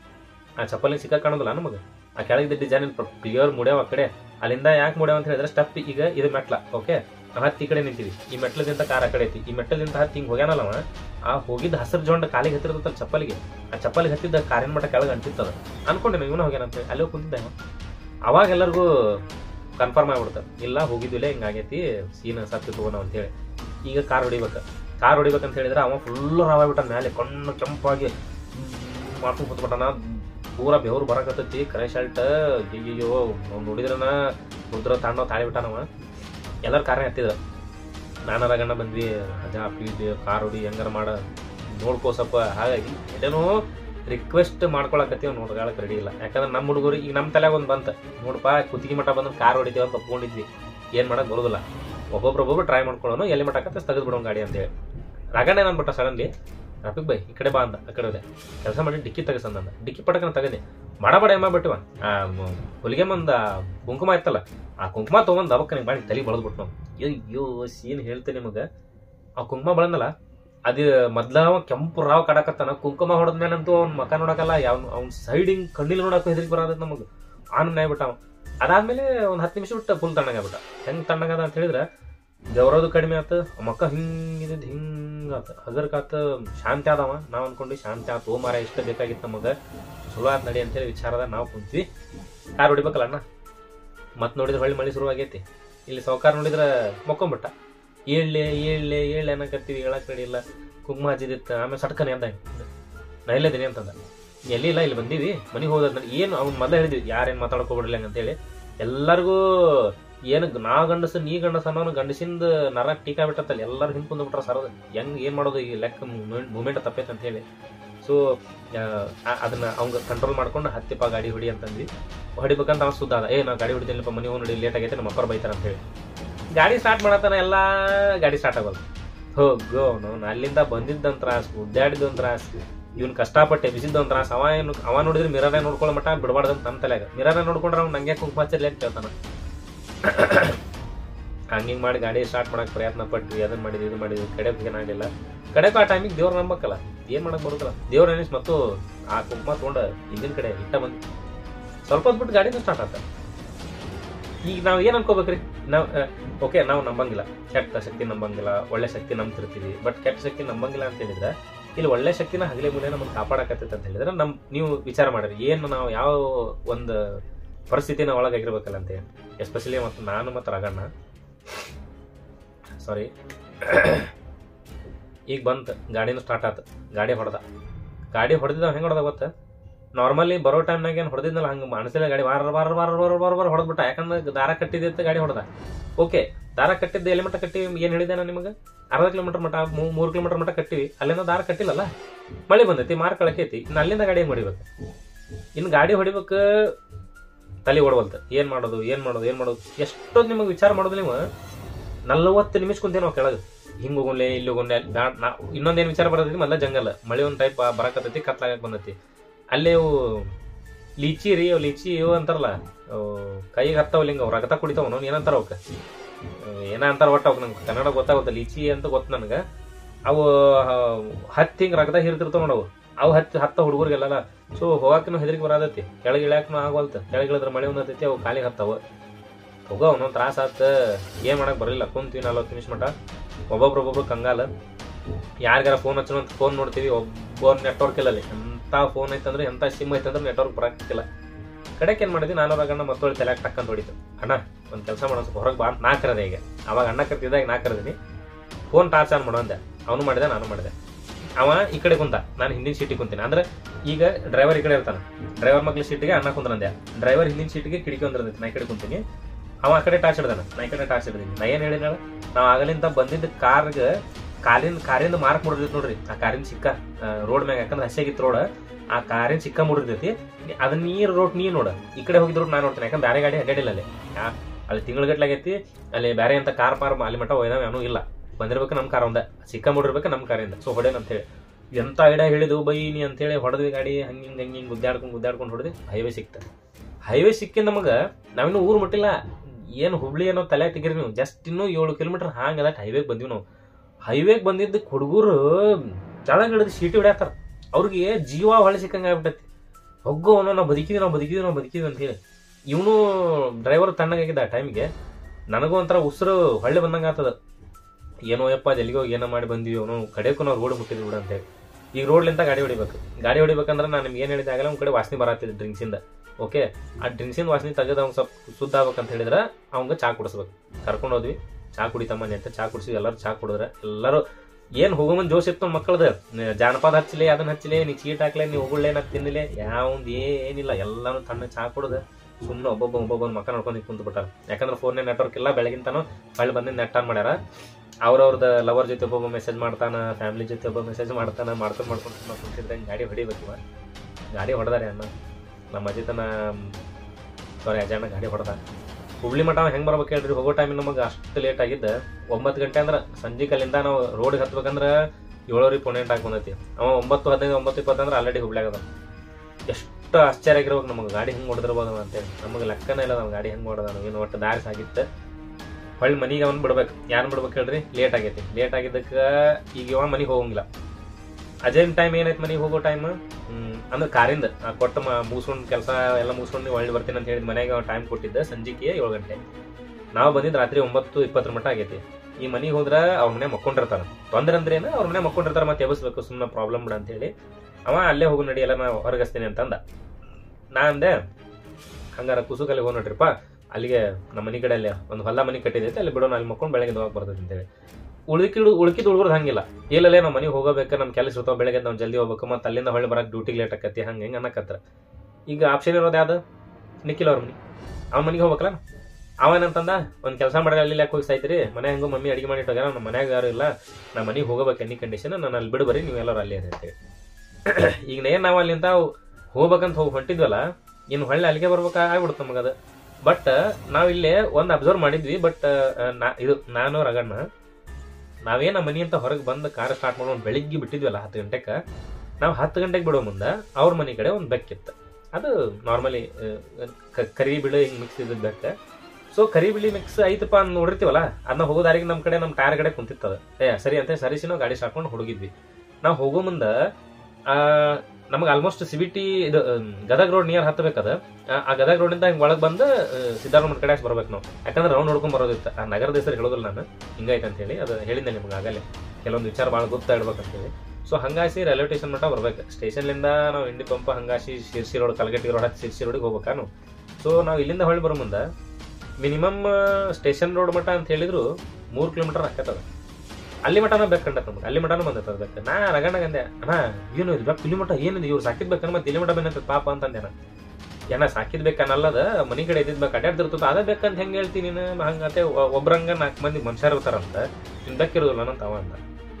ಆ ಚಪ್ಪಲಿನ ಸಿಕ್ಕ ಕಾಣೋದಿಲ್ಲ ನಮಗೆ ಆ ಕೆಳಗಿದ್ದ ಡಿಸೈನ್ ಕ್ಲಿಯರ್ ಮುಡ್ಯಾವ ಆ ಕಡೆ ಅಲ್ಲಿಂದ ಯಾಕೆ ಮುಡ್ಯಾವ ಅಂತ ಹೇಳಿದ್ರೆ ಸ್ಟೆಪ್ ಈಗ ಇದು ಮೆಟ್ಲ ಓಕೆ ಹತ್ತಿ ಈ ಕಡೆ ನಿಂತೀವಿ ಈ ಮೆಟ್ಲದಿಂದ ಕಾರ್ ಆ ಕಡೆ ಐತಿ ಈ ಮೆಟ್ಲದಿಂದ ಹತ್ತಿ ಹಿಂಗ್ ಹೋಗ್ಯಾನಲ್ಲ ಅವ ಆ ಹೋಗಿದ್ದ ಹಸಿರು ಜೊಂಡ ಕಾಲಿಗೆ ಹತ್ತಿರತ್ತಲ್ಲ ಚಪ್ಪಲಿಗೆ ಆ ಚಪ್ಪಲಿಗೆ ಹತ್ತಿದ್ದ ಕಾರಿನ ಮಟ್ಟ ಕೆಳಗೆ ಅಂಟಿತ್ತದ ಅನ್ಕೊಂಡೆ ಇವನು ಹೋಗ್ಯಾನ ಅಂತ ಹೇಳಿ ಅಲ್ಲೇ ಕುಂತಿದ್ದ ಇವ. ಅವಾಗ ಎಲ್ಲರಿಗೂ ಕನ್ಫರ್ಮ್ ಆಗ್ಬಿಡ್ತಾರೆ ಇಲ್ಲ ಹೋಗಿದ್ವಿಲ್ಲ ಹಿಂಗಾಗೈತಿ ಸೀನ್ ಸತ್ತು ತಗೋಣ ಅಂತೇಳಿ ಈಗ ಕಾರ್ ಹೊಡಿಬೇಕು ಕಾರ್ ಹೊಡಿಬೇಕಂತ ಹೇಳಿದ್ರೆ ಅವ ಫುಲ್ ರಾವ ಬಿಟ್ಟ ಮೇಲೆ ಕಣ್ಣು ಕೆಂಪಾಗಿ ಮಾಡ್ಕೊಂಡು ಕೂತ್ಬಿಟ್ಟಾನ ಪೂರ ಬೆವರು ಬರಕತ್ತೈತಿ ಕರೆ ಶರ್ಟ್ ಅಯ್ಯಯ್ಯೋ ಅವ್ನು ನೋಡಿದ್ರನ ಮುದ್ರ ತಾಂಡೋ ತಾಳಿ ಬಿಟ್ಟಾನವ ಎಲ್ಲರೂ ಕಾರ್ನ ಹತ್ತಿದ್ರು ನಾನಾರ ಗಣ್ಣ ಬಂದ್ವಿ ಅಜ್ಜ ಪ್ಲೀಸ್ ಕಾರ್ ಹೊಡಿ ಹೆಂಗಾರ ಮಾಡ ನೋಡ್ಕೋ ಸ್ವಲ್ಪ ಹಾಗಾಗಿ ಏನೋ ರಿಕ್ವೆಸ್ಟ್ ಮಾಡ್ಕೊಳಕತ್ತೀವಿ ನೋಡ್ಕೊಳಕ್ ರೆಡಿ ಇಲ್ಲ ಯಾಕಂದ್ರೆ ನಮ್ಮ ಹುಡುಗರು ಈಗ ನಮ್ಮ ತಲೆಗೆ ಒಂದು ಬಂತ ನೋಡಪ್ಪ ಕುತ್ತಿಗೆ ಮಠ ಬಂದು ಕಾರ್ ಹೊಡಿತೀವಿ ಅಂತ ಒಪ್ಕೊಂಡಿದ್ವಿ ಏನ್ ಮಾಡಕ್ ಬರೋದಿಲ್ಲ ಒಬ್ಬೊಬ್ರು ಒಬ್ಬೊಬ್ರು ಟ್ರೈ ಮಾಡ್ಕೊಳ್ಳೋನು ಎಲ್ಲಿ ಮಠ ಕತ್ತ ತೆಗೆದು ಬಿಡೋಣ ಗಾಡಿ ಅಂತೇಳಿ ರಗಣ್ಣ ಏನ್ ಅನ್ಬಿಟ್ಟ ಸಡನ್ಲಿ ರಫಿಕ್ ಬೈ ಈ ಕಡೆ ಬಾ ಅಂದ ಆ ಕಡೆ ಹೋದೆ ಕೆಲಸ ಮಾಡಿ ಡಿಕ್ಕಿ ತೆಗಸಂದ ಅಂದ ಡಿಕ್ಕಿ ಪಟಕನ ತೆಗದೆ ಬಡ ಬಡ ಏಮ ಬಿಟ್ಟಿವ ಆ ಮ- ಹೊಲಿಗೆ ಮಂದ ಕುಂಕುಮ ಇತ್ತಲ್ಲ ಆ ಕುಂಕುಮ ತೊಗೊಂಡ್ ಅವಕ್ಕ ನಿಂಗೆ ಮಾಡಿ ತಲೆ ಬಳದ್ಬಿಟ್ಟು ನಾವು ಅಯ್ಯೋ ಸೀನ್ ಹೇಳ್ತೇನೆ ನಿಮಗೆ ಆ ಕುಂಕುಮ ಬಳಂದಲ್ಲ ಅದು ಮೊದ್ಲ ಅವ ಕೆಂಪು ರಾವ್ ಕಡಕತ್ತಾನ ಕುಂಕುಮ ಹೊಡೆದ್ಮೇಲಂತೂ ಅವ್ನ ಮಕ ನೋಡಕಲ್ಲ ಯಾವ ಅವ್ನ ಸೈಡ್ ಹಿಂಗ್ ಕಣ್ಣಿಲ್ ನೋಡಕ್ಕೂ ಹೆದರಿಕೆ ಬರೋದ ನಮಗೆ ಆನಂದ ಆಗ್ಬಿಟ್ಟ ಅವ ಅದಾದ್ಮೇಲೆ ಒಂದ್ ಹತ್ತು ನಿಮಿಷ ಬಿಟ್ಟು ಫುಲ್ ತಣ್ಣಗಾಗ್ಬಿಟ್ಟ ಹೆಂಗ್ ತಣ್ಣಗದ ಅಂತ ಹೇಳಿದ್ರೆ ದೇವ್ರದು ಕಡಿಮೆ ಆತ ಮಕ್ಕ ಹಿಂಗಿದ್ ಹಿಂಗ ಆತ ಹಗರ್ಕಾತ ಶಾಂತಿ ಆದವ ನಾವ್ ಅನ್ಕೊಂಡು ಶಾಂತಿ ಆತ ಓ ಮಾರ ಇಷ್ಟ ಬೇಕಾಗಿತ್ತು ನಮಗ ಚಲೋ ಆತ್ ನಡಿ ಅಂತೇಳಿ ವಿಚಾರದ ನಾವು ಕುಂತ್ವಿ ಕಾರ್ ಹೊಡಿಬೇಕಲ್ಲ ಅಣ್ಣ ಮತ್ ನೋಡಿದ್ರೆ ಹೊಳ್ಳಿ ಮಳಿ ಶುರು ಆಗೈತಿ ಇಲ್ಲಿ ಸಾವುಕಾರ ನೋಡಿದ್ರ ಮಕ್ಕೊಂಬಿಟ್ಟ ಏಳ್ಲೆ ಏಳ್ಲೆ ಏಳ್ಳೆ ಅನ್ನಕತ್ತೀವಿ ಹೇಳಕ್ ರೆಡಿ ಇಲ್ಲ ಕುಂಕುಮ ಹಚ್ಚಿದಿತ್ತ ಆಮೇಲೆ ಸಟ್ಕನೆ ಅಂತ ನಾ ಇಲ್ಲದಿನಿ ಅಂತಂದ ಎಲ್ಲಿ ಇಲ್ಲ ಇಲ್ಲಿ ಬಂದೀವಿ ಮನೆಗೆ ಹೋದ ಏನು ಅವ್ನು ಮೊದಲು ಹೇಳಿದ್ವಿ ಯಾರೇನು ಮಾತಾಡ್ಕೊಬಿಡ್ಲಿ ಅಂತೇಳಿ ಎಲ್ಲರಿಗೂ ಏನು ನಾ ಗಂಡಸ ನೀ ಗಂಡಸ ಅನ್ನೋನು ಗಂಡಸಿಂದ ನರ ಟೀಕಾ ಬಿಟ್ಟತ್ತಲ್ಲ ಎಲ್ಲರೂ ಹಿಂದೆ ಕುಂದ್ಬಿಟ್ರ ಸರದ ಹೆಂಗ್ ಏನ್ ಮಾಡೋದು ಈ ಲೆಕ್ಕ ಮೂಮೆಂಟ್ ತಪ್ಪೈತೆ ಅಂತ ಹೇಳಿ ಸೊ ಅದನ್ನ ಅವಂಗ ಕಂಟ್ರೋಲ್ ಮಾಡ್ಕೊಂಡು ಹತ್ತಿಪ್ಪ ಗಾಡಿ ಹೊಡಿ ಅಂತಂದ್ವಿ ಹೊಡಿಬೇಕಂತ ಅವ್ನು ಸುದ್ದ ಅದ ಏ ನಾ ಗಾಡಿ ಹೊಡಿತೀನಿಪ್ಪ ಮನೆ ಹೋಗಿ ನೋಡಿ ಲೇಟ್ ಆಗೈತೆ ನಮ್ಮ ಅಪ್ಪರು ಬೈತಾರ ಅಂತ ಹೇಳಿ ಗಾಡಿ ಸ್ಟಾರ್ಟ್ ಮಾಡತ್ತಾನ ಎಲ್ಲಾ ಗಾಡಿ ಸ್ಟಾರ್ಟ್ ಆಗೋಲ್ಲ ಹೋಗೋ ಅವ್ನು ಅಲ್ಲಿಂದ ಬಂದಿದ್ದಂತ ತ್ರಾಸ್ ಉದ್ದಾಡಿದಂತ ತ್ರಾಸ್ ಇವ್ನು ಕಷ್ಟಪಟ್ಟು ಎಬಿಸಿದ್ದಂತ ತ್ರಾಸ್ ಅವ ಏನು ಅವ ನೋಡಿದ್ರೆ ಮಿರರೇ ನೋಡ್ಕೊಳ್ಳೋ ಮಟ ಬಿಡಬಾರ್ದಂತ ನಮ್ಮ ತಲೆಯಾಗ ಮಿರರೇ ನೋಡ್ಕೊಂಡ್ರೆ ಅವ್ನು ನಂಗೆ ಕುಂಕುಮ ಹಚ್ಚರ್ಲಿ ಅಂತ ಕೇಳ್ತಾನ ಹಂಗಿಂಗ್ ಮಾಡಿ ಗಾಡಿ ಸ್ಟಾರ್ಟ್ ಮಾಡಕ್ ಪ್ರಯತ್ನ ಪಟ್ವಿ ಅದನ್ನ ಮಾಡಿದ್ವಿ ಇದು ಮಾಡಿದ್ವಿ ಕಡೆಗೆ ಏನಾಗಲಿಲ್ಲ ಕಡೆಗೆ ಆ ಟೈಮಿಗೆ ದೇವ್ರ ನಂಬಕ್ಕಲ್ಲ ಏನ್ ಮಾಡಕ್ ಬರುತ್ತಲ್ಲ ದೇವ್ರ ಎನಿಸ್ ಮತ್ತು ಆ ಕುಂಕುಮ ತಗೊಂಡ ಹಿಂದಿನ ಕಡೆ ಇಟ್ಟ ಬಂದು ಸ್ವಲ್ಪ ಹೊತ್ತು ಬಿಟ್ಟು ಗಾಡಿನೂ ಸ್ಟಾರ್ಟ್ ಆತ ಈಗ ನಾವು ಏನ್ ಅನ್ಕೋಬೇಕ್ರಿ ನಾವು ಓಕೆ ನಾವು ನಂಬಂಗಿಲ್ಲ ಕೆಟ್ಟ ಶಕ್ತಿ ನಂಬಂಗಿಲ್ಲ ಒಳ್ಳೆ ಶಕ್ತಿ ನಂಬ್ತಿರ್ತೀವಿ ಬಟ್ ಕೆಟ್ಟ ಶಕ್ತಿ ನಂಬಂಗಿಲ್ಲ ಅಂತ ಹೇಳಿದ್ರೆ ಇಲ್ಲಿ ಒಳ್ಳೆ ಶಕ್ತಿನ ಹಗಲೇ ಮುಲೆ ನಮ್ಮನ್ನು ಕಾಪಾಡಕತ್ತೈತೆ ಅಂತ ಹೇಳಿದ್ರೆ ನಮ್ ನೀವು ವಿಚಾರ ಮಾಡಿರಿ ಏನು ನಾವು ಯಾವ ಒಂದು ಪರಿಸ್ಥಿತಿನ ಒಳಗಾಗಿರ್ಬೇಕಲ್ಲ ಅಂತ ಎಸ್ಪೆಷಲಿ ಮತ್ತು ನಾನು ಮತ್ತು ರಗಣ್ಣ ಸಾರಿ ಈಗ ಬಂತು ಗಾಡಿನೂ ಸ್ಟಾರ್ಟ್ ಆತು ಗಾಡಿ ಹೊಡೆದ ಗಾಡಿ ಹೊಡೆದಿದ್ದ ಹೆಂಗೆ ಹೊಡೆದ ಗೊತ್ತಾ ನಾರ್ಮಲಿ ಬರೋ ಟೈಮ್ನಾಗ ಏನು ಹೊಡೆದಿದ್ನಲ್ಲ ಹಂಗೆ ಮನಸ್ಸಲ್ಲೇ ಗಾಡಿ ವಾರ ವಾರ ವಾರ ವಾರ ವಾರ ವಾರ ಹೊಡೆದ್ಬಿಟ್ಟ ಯಾಕಂದ್ರೆ ದಾರ ಕಟ್ಟಿದ್ದೆ ಗಾಡಿ ಹೊಡೆದ ಓಕೆ ದಾರ ಕಟ್ಟಿದ್ದ ಎಲ್ಲಿ ಮಟ್ಟ ಕಟ್ಟಿವಿ ಏನು ಹೇಳಿದೆ ನಾನು ನಿಮಗೆ ಅರ್ಧ ಕಿಲೋಮೀಟರ್ ಮಟ್ಟ ಮೂ- ಮೂರು ಕಿಲೋಮೀಟರ್ ಮಟ್ಟ ಕಟ್ಟಿವಿ ಅಲ್ಲಿಂದ ದಾರ ಕಟ್ಟಿಲ್ಲಲ್ಲ ಮಳೆ ಬಂದೈತಿ ಮಾರ್ ಕಳಕೈತಿ ಇನ್ನು ಅಲ್ಲಿಂದ ಗಾಡಿ ಹೆಂಗ್ ಹೊಡಿಬೇಕು ಇನ್ನು ಗಾಡಿ ಹೊಡಿಬೇಕು ತಲೆ ಓಡವಲ್ತ ಏನ್ ಮಾಡೋದು ಏನ್ ಮಾಡೋದು ಏನ್ ಮಾಡೋದು ಎಷ್ಟೊಂದು ನಿಮಗೆ ವಿಚಾರ ಮಾಡೋದು ನೀವು ನಲ್ವತ್ತು ನಿಮಿಷ ಕುಂತೇವೆ ನಾವು ಕೆಳಗೆ ಹಿಂಗ್ ಹೋಗೋನ್ಲೆ ಇಲ್ಲಿ ಹೋಗೋನ್ಲೆ ಬ್ಯಾಡ್ ನಾ ಇನ್ನೊಂದೇನು ವಿಚಾರ ಬರ್ತೈತಿ ಮೊದಲ ಜಂಗಲ್ ಮಳೆ ಒಂದು ಟೈಪ್ ಬರಕತ್ತೈತಿ ಕತ್ಲಾಗಕ್ ಬಂದೈತಿ ಅಲ್ಲೇ ಅವು ಲೀಚಿ ರೀ ಅವು ಲೀಚಿ ಇವು ಅಂತಾರಲ್ಲ ಅವು ಕೈಗೆ ಹತ್ತಾವಲ್ಲ ಹಿಂಗ ಅವು ರಗತ ಕುಡಿತಾವ ಅವ್ನು ಏನಂತಾರ ಅವಕ್ಕ ಏನ ಅಂತಾರ ಒಟ್ಟ ಅವಕ್ಕೆ ನಂಗೆ ಕನ್ನಡ ಗೊತ್ತಾಗುತ್ತೆ ಲೀಚಿ ಅಂತ ಗೊತ್ತು ನನಗೆ ಅವು ಹತ್ತಿ ಹಿಂಗ್ ರಗತ ಹಿರ್ತಿರ್ತಾವ ನೋಡವು ಅವು ಹತ್ತಿ ಹತ್ತ ಹುಡುಗರಿಗೆಲ್ಲ ಸೊ ಹೋಗಾಕನು ಹೆದರಿಕೆ ಬರತೈತಿ ಕೆಳಗೆ ಇಳ್ಯಾಕನು ಆಗವಲ್ತ ಕೆಳಗೆ ಇಳಿದ್ರೆ ಮಳೆ ಒಂದೈತಿ ಅವು ಕಾಲಿಗೆ ಹತ್ತಾವ ಹೋಗೋ ಒಂದೊಂದು ತ್ರಾಸ ಆತ ಏನ್ ಮಾಡಕ್ ಬರಲಿಲ್ಲ ಕುಂತೀವಿ ನಲ್ವತ್ತು ನಿಮಿಷ ಮಟ ಒಬ್ಬೊಬ್ರು ಒಬ್ಬೊಬ್ರು ಕಂಗಾಲ ಯಾರಿಗಾರ ಫೋನ್ ಹಚ್ಚೋಣ ಅಂತ ಫೋನ್ ನೋಡ್ತೀವಿ ಒಬ್ಬ ನೆಟ್ವರ್ಕ್ ಇಲ್ಲ ಅಲ್ಲಿ ಎಂತ ಫೋನ್ ಐತಂದ್ರೆ ಎಂತ ಸಿಮ್ ಐತಂದ್ರೆ ನೆಟ್ವರ್ಕ್ ಬರಾಕಿಲ್ಲ ಕಡೆಗೆ ಏನ್ ಮಾಡಿದ್ವಿ ನಾನು ಅಣ್ಣ ಮತ್ತೊಳ್ಳಿ ತಲೆಯಾಗ ಟಕ್ಕಂತ ಹೊಡಿತು ಅಣ್ಣ ಒಂದ್ ಕೆಲಸ ಮಾಡೋಣ ಸ್ವಲ್ಪ ಹೊರಗೆ ಬಾ ನಾ ಕರೆದೆ ಈಗ ಅವಾಗ ಅಣ್ಣ ಕರ್ತಿದ್ದಾಗ ನಾ ಕರೆದಿನಿ ಫೋನ್ ಟಾರ್ಚ್ ಆನ್ ಮಾಡೋ ಅಂದೆ ಅವನು ಮಾಡಿದೆ ನಾನು ಮಾಡಿದೆ ಅವ ಈ ಕಡೆ ಕುಂತ ನಾನು ಹಿಂದಿನ ಸೀಟಿಗೆ ಕುಂತೀನಿ ಅಂದ್ರೆ ಈಗ ಡ್ರೈವರ್ ಈ ಕಡೆ ಇರ್ತಾನ ಡ್ರೈವರ್ ಮಗ್ಲ ಸೀಟಿಗೆ ಅಣ್ಣ ಕುಂದ್ರಂದೆ ಡ್ರೈವರ್ ಹಿಂದಿನ ಸೀಟಿಗೆ ಕಿಟಕಿ ಒಂದಿರ್ತೈತಿ ನಾ ಈ ಕಡೆ ಕುಂತೀನಿ ಅವ ಆ ಕಡೆ ಟಾರ್ಚ್ ಹಿಡ್ದಾನ ನಾ ಈ ಕಡೆ ಟಾರ್ಚ್ ಹಿಡ್ದೀನಿ ನಾ ಏನ್ ಹೇಳಿದ ನಾವು ಆಗಲಿಂದ ಬಂದಿದ್ದ ಕಾರ್ಗೆ ಕಾಲಿನ ಕಾರಿಂದ ಮಾರ್ಕ್ ಮುಡಿದೈತಿ ನೋಡ್ರಿ ಆ ಕಾರಿನ ಚಿಕ್ಕ ರೋಡ್ ಮ್ಯಾಗ ಯಾಕಂದ್ರೆ ಹಸಿಯಾಗಿತ್ತು ರೋಡ್ ಆ ಕಾರಿನ ಚಿಕ್ಕ ಮುಡಿದೈತಿ ಅದನ್ನ ನೀರ್ ರೋಡ್ ನೀ ನೋಡ ಈ ಕಡೆ ಹೋಗಿದ್ ರೋಡ್ ನಾನು ನೋಡ್ತೀನಿ ಯಾಕಂದ್ರೆ ಬೇರೆ ಗಾಡಿ ಅಡ್ಡಾಡಿಲ್ಲ ಅಲ್ಲಿ ಆ, ಅಲ್ಲಿ ತಿಂಗಳಗಟ್ಲಾಗೈತಿ ಅಲ್ಲಿ ಬೇರೆ ಅಂತ ಕಾರ್ ಪಾರ್ ಅಲ್ಲಿ ಮಟ್ಟ ಒಯ್ದಾವ ಏನೂ ಇಲ್ಲ ಬಂದಿರ್ಬೇಕು ನಮ್ಮ ಕಾರ್ ಒಂದ ಚಿಕ್ಕ ಮುಡಿರ್ಬೇಕು ನಮ್ಮ ಕಾರಿಂದ ಸೊ ಹೊಡೇನ್ ಅಂತ ಹೇಳಿ ಎಂತ ಐಡಿಯಾ ಹೇಳಿದು ಬೈ ನೀ ಅಂತೇಳಿ ಹೊಡೆದ್ವಿ ಗಾಡಿ ಹಂಗ ಹಿಂಗ ಹಂಗ ಹಿಂಗ್ ಗುದ್ದಾಡ್ಕೊಂಡು ಗುದ್ದಾಡ್ಕೊಂಡು ಹೊಡೆದ್ವಿ ಹೈವೇ ಸಿಕ್ತ ಹೈವೇ ಸಿಕ್ಕಿ ನಮಗ ನಾವಿನ್ನೂ ಊರು ಮುಟ್ಟಿಲ್ಲ ಏನು ಹುಬ್ಳಿ ಏನೋ ತಲೆ ತೆಗಿರಿ ನೀವು ಜಸ್ಟ್ ಇನ್ನೂ ಏಳು ಕಿಲೋಮೀಟರ್ ಹಾಂಗದ ಹೈವೇಗೆ ಬಂದಿವಿ ನಾವು ಹೈವೇಗೆ ಬಂದಿದ್ದ ಹುಡುಗರು ಕೆಳಗೆ ಹಿಡಿದು ಸೀಟಿ ಹೊಡ್ಯಾತಾರ ಅವ್ರಿಗೆ ಜೀವ ಹೊಳೆ ಸಿಕ್ಕಂಗೆ ಆಗ್ಬಿಟ್ಟೈತಿ ಹೊಗ್ಗೋ ಅವನು ನಾವು ಬದುಕಿದ್ವಿ ನಾವು ಬದುಕಿದ್ವಿ ನಾವು ಬದುಕಿದ್ವಿ ಅಂತ ಹೇಳಿ ಇವನು ಡ್ರೈವರ್ ತಣ್ಣಗಾಗಿದ್ದ ಆ ಟೈಮಿಗೆ ನನಗೂ ಒಂಥರ ಉಸಿರು ಹೊಳ್ಳೆ ಬಂದಂಗೆ ಆಗ್ತದ ಏನೋ ಯಪ್ಪ ಅದ್ ಎಲ್ಲಿಗೋ ಏನೋ ಮಾಡಿ ಬಂದಿವಿ ಅವನು ಕಡೆಗೂ ನಾವು ರೋಡ್ ಮುಟ್ಟಿದ್ವಿ ಬಿಡ ಅಂತೇಳಿ ಈಗ ರೋಡ್ಲಿಂದ ಗಾಡಿ ಹೊಡಿಬೇಕು ಗಾಡಿ ಹೊಡಿಬೇಕಂದ್ರೆ ನಾನು ನಿಮ್ಗೆ ಏನು ಹೇಳಿದೆ ಆಗಲ್ಲ ಒಂದು ಕಡೆ ವಾಸನೆ ಬರತ್ತಿದ್ದು ಡ್ರಿಂಕ್ಸಿಂದ ಓಕೆ ಆ ಡ್ರಿಂಕ್ಸಿಂದ ವಾಸನೆ ತೆಗೆದು ಅವ್ನು ಸ್ವಲ್ಪ ಶುದ್ಧ ಆಗ್ಬೇಕಂತ ಹೇಳಿದ್ರೆ ಅವಂಗ ಚಾ ಕುಡಿಸ್ಬೇಕು ಕರ್ಕೊಂಡು ಹೋದ್ವಿ ಚಾ ಕುಡಿತಮ್ಮ ಅಂತ ಚಾ ಕುಡಿಸಿ ಎಲ್ಲರೂ ಚಾ ಕುಡಿದ್ರೆ ಎಲ್ಲರೂ ಏನ್ ಹೋಗೋಮನ್ ಜೋಶ್ ಇತ್ತು ಮಕ್ಕಳದ ಜಾನಪದ ಹಚ್ಚಲಿ ಅದನ್ನ ಹಚ್ಚಲಿ ನೀ ಚೀಟ್ ಹಾಕ್ಲೆ ನೀ ಹೋಗುಳ್ಳೆ ನಾ ತಿನ್ನಲೆ ಯಾವಂದ್ ಏನಿಲ್ಲ ಎಲ್ಲಾನು ತಣ್ಣ ಚಾ ಕುಡ್ದ ಸುಮ್ಮನೆ ಒಬ್ಬೊಬ್ಬ ಒಬ್ಬೊಬ್ಬ ಮಕ್ಕ ನೋಡ್ಕೊಂಡು ಕುಂತ ಬಿಟ್ಟಾರ ಯಾಕಂದ್ರೆ ಫೋನ್ ನೆಟ್ವರ್ಕ್ ಇಲ್ಲ ಬೆಳಗಿಂತಾನು ಹೊಳ್ಳಿ ಬಂದು ನೆಟ್ ಆನ್ ಮಾಡ್ಯಾರ ಅವ್ರವ್ರದ್ದು ಲವರ್ ಜೊತೆ ಒಬ್ಬೊಬ್ಬ ಮೆಸೇಜ್ ಮಾಡ್ತಾನ ಫ್ಯಾಮಿಲಿ ಜೊತೆ ಒಬ್ಬ ಮೆಸೇಜ್ ಮಾಡ್ತಾನ ಮಾಡ್ಕೊಂಡು ಮಾಡ್ಕೊಂಡು ಕುಂತಿದ್ದಂಗೆ ಗಾಡಿ ಹೊಡಿಬೇಕಿವ ಗಾಡಿ ಹೊಡೆದಾರೆ ಅಣ್ಣ ನಮ್ಮ ಅಜಿತನ ಸಾರಿ ಅಜಯಣ್ಣ ಗಾಡಿ ಹೊಡೆದ ಹುಬ್ಳಿ ಮಠ ಹೆಂಗ್ ಬರ್ಬೇಕು ಹೇಳ್ರಿ ಹೋಗೋ ಟೈಮ್ ನಮಗೆ ಅಷ್ಟು ಲೇಟ್ ಆಗಿದ್ದ ಒಂಬತ್ತು ಗಂಟೆ ಅಂದ್ರೆ ಸಂಜೆ ಕಲ್ಲಿಂದ ನಾವು ರೋಡ್ಗೆ ಹತ್ಬೇಕಂದ್ರ ಏಳೂವರೆ ಪೌಣೆ ಎಂಟು ಬಂದೈತಿ ಅವ ಒಂಬತ್ತು ಹದಿನೈದು ಒಂಬತ್ತು ಇಪ್ಪತ್ತು ಅಂದ್ರೆ ಆಲ್ರೆಡಿ ಹುಬ್ಳ್ಯಾಗದ ಎಷ್ಟು ಆಶ್ಚರ್ಯ ಆಗಿರ್ಬೇಕು ನಮಗೆ ಗಾಡಿ ಹೆಂಗೆ ಹೊಡೆದಿರ್ಬೋದು ಅಂತೇಳಿ ನಮಗೆ ಲೆಕ್ಕನೇ ಇಲ್ಲ ನಾವು ಗಾಡಿ ಹೆಂಗೆ ಹೊಡೆದ ಏನು ಒಟ್ಟು ದಾರಿ ಸಾಗಿತ್ತು ಹೊಳ್ಳಿ ಮನಿಗೆ ಅವ್ನು ಬಿಡ್ಬೇಕು ಯಾರು ಬಿಡ್ಬೇಕು ಹೇಳ್ರಿ ಲೇಟ್ ಆಗೈತಿ ಲೇಟ್ ಆಗಿದ್ದಕ್ಕೆ ಈಗ ಇವ ಮನಿಗೆ ಹೋಗಂಗಿಲ್ಲ ಅಜೇನ್ ಟೈಮ್ ಏನೈತೆ ಮನೆಗೆ ಹೋಗೋ ಟೈಮ್ ಅಂದ್ರೆ ಕಾರಿಂದ ಆ ಕೊಟ್ಟ ಮ ಮುಗಿಸ್ಕೊಂಡು ಕೆಲಸ ಎಲ್ಲ ಮುಗಿಸ್ಕೊಂಡು ಒಳ್ಳೆ ಬರ್ತೀನಿ ಅಂತ ಹೇಳಿದ ಮನೆಗೆ ಟೈಮ್ ಕೊಟ್ಟಿದ್ದ ಸಂಜೆಗೆ ಏಳು ಗಂಟೆ ನಾವು ಬಂದಿದ್ದು ರಾತ್ರಿ ಒಂಬತ್ತು ಇಪ್ಪತ್ತರ ಮಟ್ಟ ಆಗೈತಿ ಈ ಮನೆಗೆ ಹೋದ್ರ ಅವ್ರ ಮನೆ ಮಕ್ಕೊಂಡಿರ್ತಾರ ತೊಂದ್ರೆ ಅಂದ್ರೆ ಏನು ಅವ್ರ ಮನೆ ಮಕ್ಕೊಂಡಿರ್ತಾರ ಮತ್ತೆ ಎಬ್ಬಿಸ್ಬೇಕು ಸುಮ್ಮನೆ ಪ್ರಾಬ್ಲಮ್ ಬಿಡ ಅಂತ ಹೇಳಿ ಅವ ಅಲ್ಲೇ ಹೋಗು ನಡಿ ಎಲ್ಲ ನಾ ಹೊರಗಸ್ತೀನಿ ಅಂತಂದ ನಾ ಅಂದೆ ಹಂಗಾರ ಕುಸುಕಲ್ಲಿ ಹೋಗಿ ನೋಡ್ರಿಪ್ಪ ಅಲ್ಲಿಗೆ ನಮ್ಮ ಮನೆ ಕಡೆ ಅಲ್ಲಿ ಒಂದು ಹೊಲ ಮನೆ ಕಟ್ಟಿದೈತೆ ಅಲ್ಲಿ ಬಿಡೋಣ ಅಲ್ಲಿ ಮಕ್ಕೊಂಡು ಬೆಳಗ್ಗೆ ಹೋಗಿ ಬರ್ತದೆ ಅಂತೇಳಿ ಉಳ್ಕಿಡ್ ಉಳ್ಕಿದ್ ಉಳ್ಗೋದು ಹಂಗಿಲ್ಲ ಇಲ್ಲಲ್ಲೇ ನಮ್ಮ ಮನೆಗೆ ಹೋಗಬೇಕು ನಮ್ಮ ಕೆಲಸ ಇರ್ತಾವ ಬೆಳಗ್ಗೆ ನಾವು ಜಲ್ದಿ ಹೋಗ್ಬೇಕು ಮತ್ತೆ ಅಲ್ಲಿಂದ ಹೊಳ್ಳಿ ಬರಕ್ಕೆ ಡ್ಯೂಟಿಗೆ ಲೇಟ್ ಆಕತಿ ಹಂಗೆ ಹೆಂಗೆ ಅನ್ನಕತ್ರ ಈಗ ಆಪ್ಷನ್ ಇರೋದು ಯಾವ್ದು ನಿಖಿಲ್ ಅವ್ರ ಮನೆ ಅವ್ನ ಮನೆಗೆ ಹೋಗ್ಬೇಕಲ್ಲ ಅವನಂತಂದ ಒಂದು ಕೆಲಸ ಮಾಡಿದ್ರೆ ಅಲ್ಲಿ ಯಾಕೆ ಹೋಗಿ ಸಾಯ್ತೀರಿ ಮನೆ ಹೆಂಗೋ ಮಮ್ಮಿ ಅಡಿಗೆ ಮಾಡಿ ಇಟ್ಟೋಗ್ಯಾರ ನಮ್ಮ ಮನ್ಯಾಗ ಯಾರು ಇಲ್ಲ ನಮ್ಮ ಮನೆಗೆ ಹೋಗಬೇಕು ಎನಿ ಕಂಡೀಷನ್ ನಾನು ಅಲ್ಲಿ ಬಿಡು ಬರ್ರಿ ನೀವೆಲ್ಲರೂ ಅಲ್ಲಿ ಇರ್ತೇವೆ ಈಗ ಏನ್ ನಾವು ಅಲ್ಲಿಂದ ಹೋಗ್ಬೇಕಂತ ಹೋಗಿ ಹೊಂಟಿದ್ವಲ್ಲ ಇನ್ನು ಹೊಳ್ಳಿ ಅಲ್ಲಿಗೆ ಬರ್ಬೇಕಾ ಆಗ್ಬಿಡುತ್ತೆ ನಮಗದು ಬಟ್ ನಾವ್ ಇಲ್ಲೇ ಒಂದ್ ಅಬ್ಸರ್ವ್ ಮಾಡಿದ್ವಿ ಬಟ್ ಇದು ನಾನು ರಗಣ್ಣ ನಾವೇ ನಮ್ಮ ಮನಿ ಅಂತ ಹೊರಗೆ ಬಂದು ಕಾರ್ ಸ್ಟಾರ್ಟ್ ಮಾಡೋಣ ಬೆಳಿಗ್ಗೆ ಬಿಟ್ಟಿದ್ವಲ್ಲ ಹತ್ತು ಗಂಟೆಗೆ ನಾವು ಹತ್ತು ಗಂಟೆಗೆ ಬಿಡೋ ಮುಂದೆ ಅವ್ರ ಮನೆ ಕಡೆ ಒಂದು ಬೆಕ್ಕಿತ್ತು ಅದು ನಾರ್ಮಲಿ ಕರಿ ಬಿಳಿ ಹಿಂಗೆ ಮಿಕ್ಸ್ ಇದ್ದದ ಬೆಕ್ಕ ಸೊ ಕರಿ ಬಿಳಿ ಮಿಕ್ಸ್ ಐತಪ್ಪ ಅಂತ ನೋಡಿರ್ತೀವಲ್ಲ ಅದನ್ನ ಹೋಗೋ ದಾರಿಗೆ ನಮ್ಮ ಕಡೆ ನಮ್ಮ ಟೈರ್ ಕಡೆ ಕುಂತಿತ್ತದ ಏ ಸರಿ ಅಂತ ಸರಿಸಿ ನಾವು ಗಾಡಿ ಸ್ಟಾರ್ಟ್ ಮಾಡಿ ಹುಡುಗಿದ್ವಿ ನಾವು ಹೋಗೋ ಮುಂದೆ ನಮಗೆ ಆಲ್ಮೋಸ್ಟ್ ಸಿಬಿಟಿ ಇದು ಅಮ್, ಗದಗ್ ರೋಡ್ ನಿಯರ್ ಹತ್ತಬೇಕದ ಆ- ಆ ಗದಗ್ ರೋಡಿಂದ ಹಿಂಗೆ ಒಳಗೆ ಬಂದು ಸಿದ್ದಾರೂಢ ಕಡೆ ಬರ್ಬೇಕು ನಾವು ಯಾಕಂದ್ರೆ ರೌಂಡ್ ನೋಡ್ಕೊಂಡ್ ಬರೋದಿತ್ತು ಆ ನಗರದ ಹೆಸರು ಹೇಳೋದಿಲ್ಲ ನಾನು ಹಿಂಗೈತೆ ಅಂತ ಹೇಳಿ ಅದು ಹೇಳಿದ್ದೆ ನಿಮ್ಗೆ ಆಗಲೇ ಕೆಲವೊಂದು ವಿಚಾರ ಭಾಳ ಗೊತ್ತಾ ಇಡ್ಬೇಕಂತೇಳಿ ಸೊ ಹಂಗಾಸಿ ರೈಲ್ವೆ ಸ್ಟೇಷನ್ ಮಟ್ಟ ಬರ್ಬೇಕು ಸ್ಟೇಷನ್ಲಿಂದ ನಾವು ಇಂಡಿ ಪಂಪ ಹಂಗಾಸಿ ಶಿರ್ಸಿ ರೋಡ್ ಕಲ್ಗಟ್ಟಿ ರೋಡ್ ಹತ್ತಿ ಶಿರ್ಸಿ ರೋಡಿಗೆ ಹೋಗ್ಬೇಕಾನು ಸೊ ನಾವು ಇಲ್ಲಿಂದ ಹೊಳ್ಳಿ ಬರೋ ಮುಂದೆ ಮಿನಿಮಮ್ ಸ್ಟೇಷನ್ ರೋಡ್ ಮಟ್ಟ ಅಂತ ಹೇಳಿದ್ರು ಮೂರು ಕಿಲೋಮೀಟರ್ ಆಕತ್ತದ ಅಲ್ಲಿ ಮಟನ ಬೇಕು ಕಂಡತ್ ನಮ್ಗೆ ಅಲ್ಲಿ ಮಟನ ಬಂದೈತದ ಬೇಕು ನಾ ರಗಣ್ಣಗಂದೆ ಅಣ್ಣ ಏನು ಇದು ಬೇಕು ಇಲ್ಲಿ ಮಟ ಏನಿದೆ ಇವ್ರು ಸಾಕಿದ್ ಬೇಕನ್ನ ಮತ್ತೆ ಇಲ್ಲಿ ಮಟ ಬಂದೈತೆ ಪಾಪ ಅಂತಂದೆ ನಾ ಏನ ಸಾಕಿದ್ ಬೇಕನ್ನಲ್ಲದ ಮನಿ ಕಡೆ ಇದ್ದಿದ್ ಬೇಕು ಅಡ್ಡಾಡ್ದಿರ್ತದ ಅದ ಬೇಕಂತ ಹೆಂಗ್ ಹೇಳ್ತೀನಿ ನೀನು ಹಂಗತೆ ಒಬ್ರಂಗ ನಾಲ್ಕು ಮಂದಿ ಮನುಷ್ಯರು ಇರ್ತಾರಂತ ನಿನ್ ಬೇಕಿರೋದಿಲ್ಲ ಅಂತ ಅವ ಅಂದ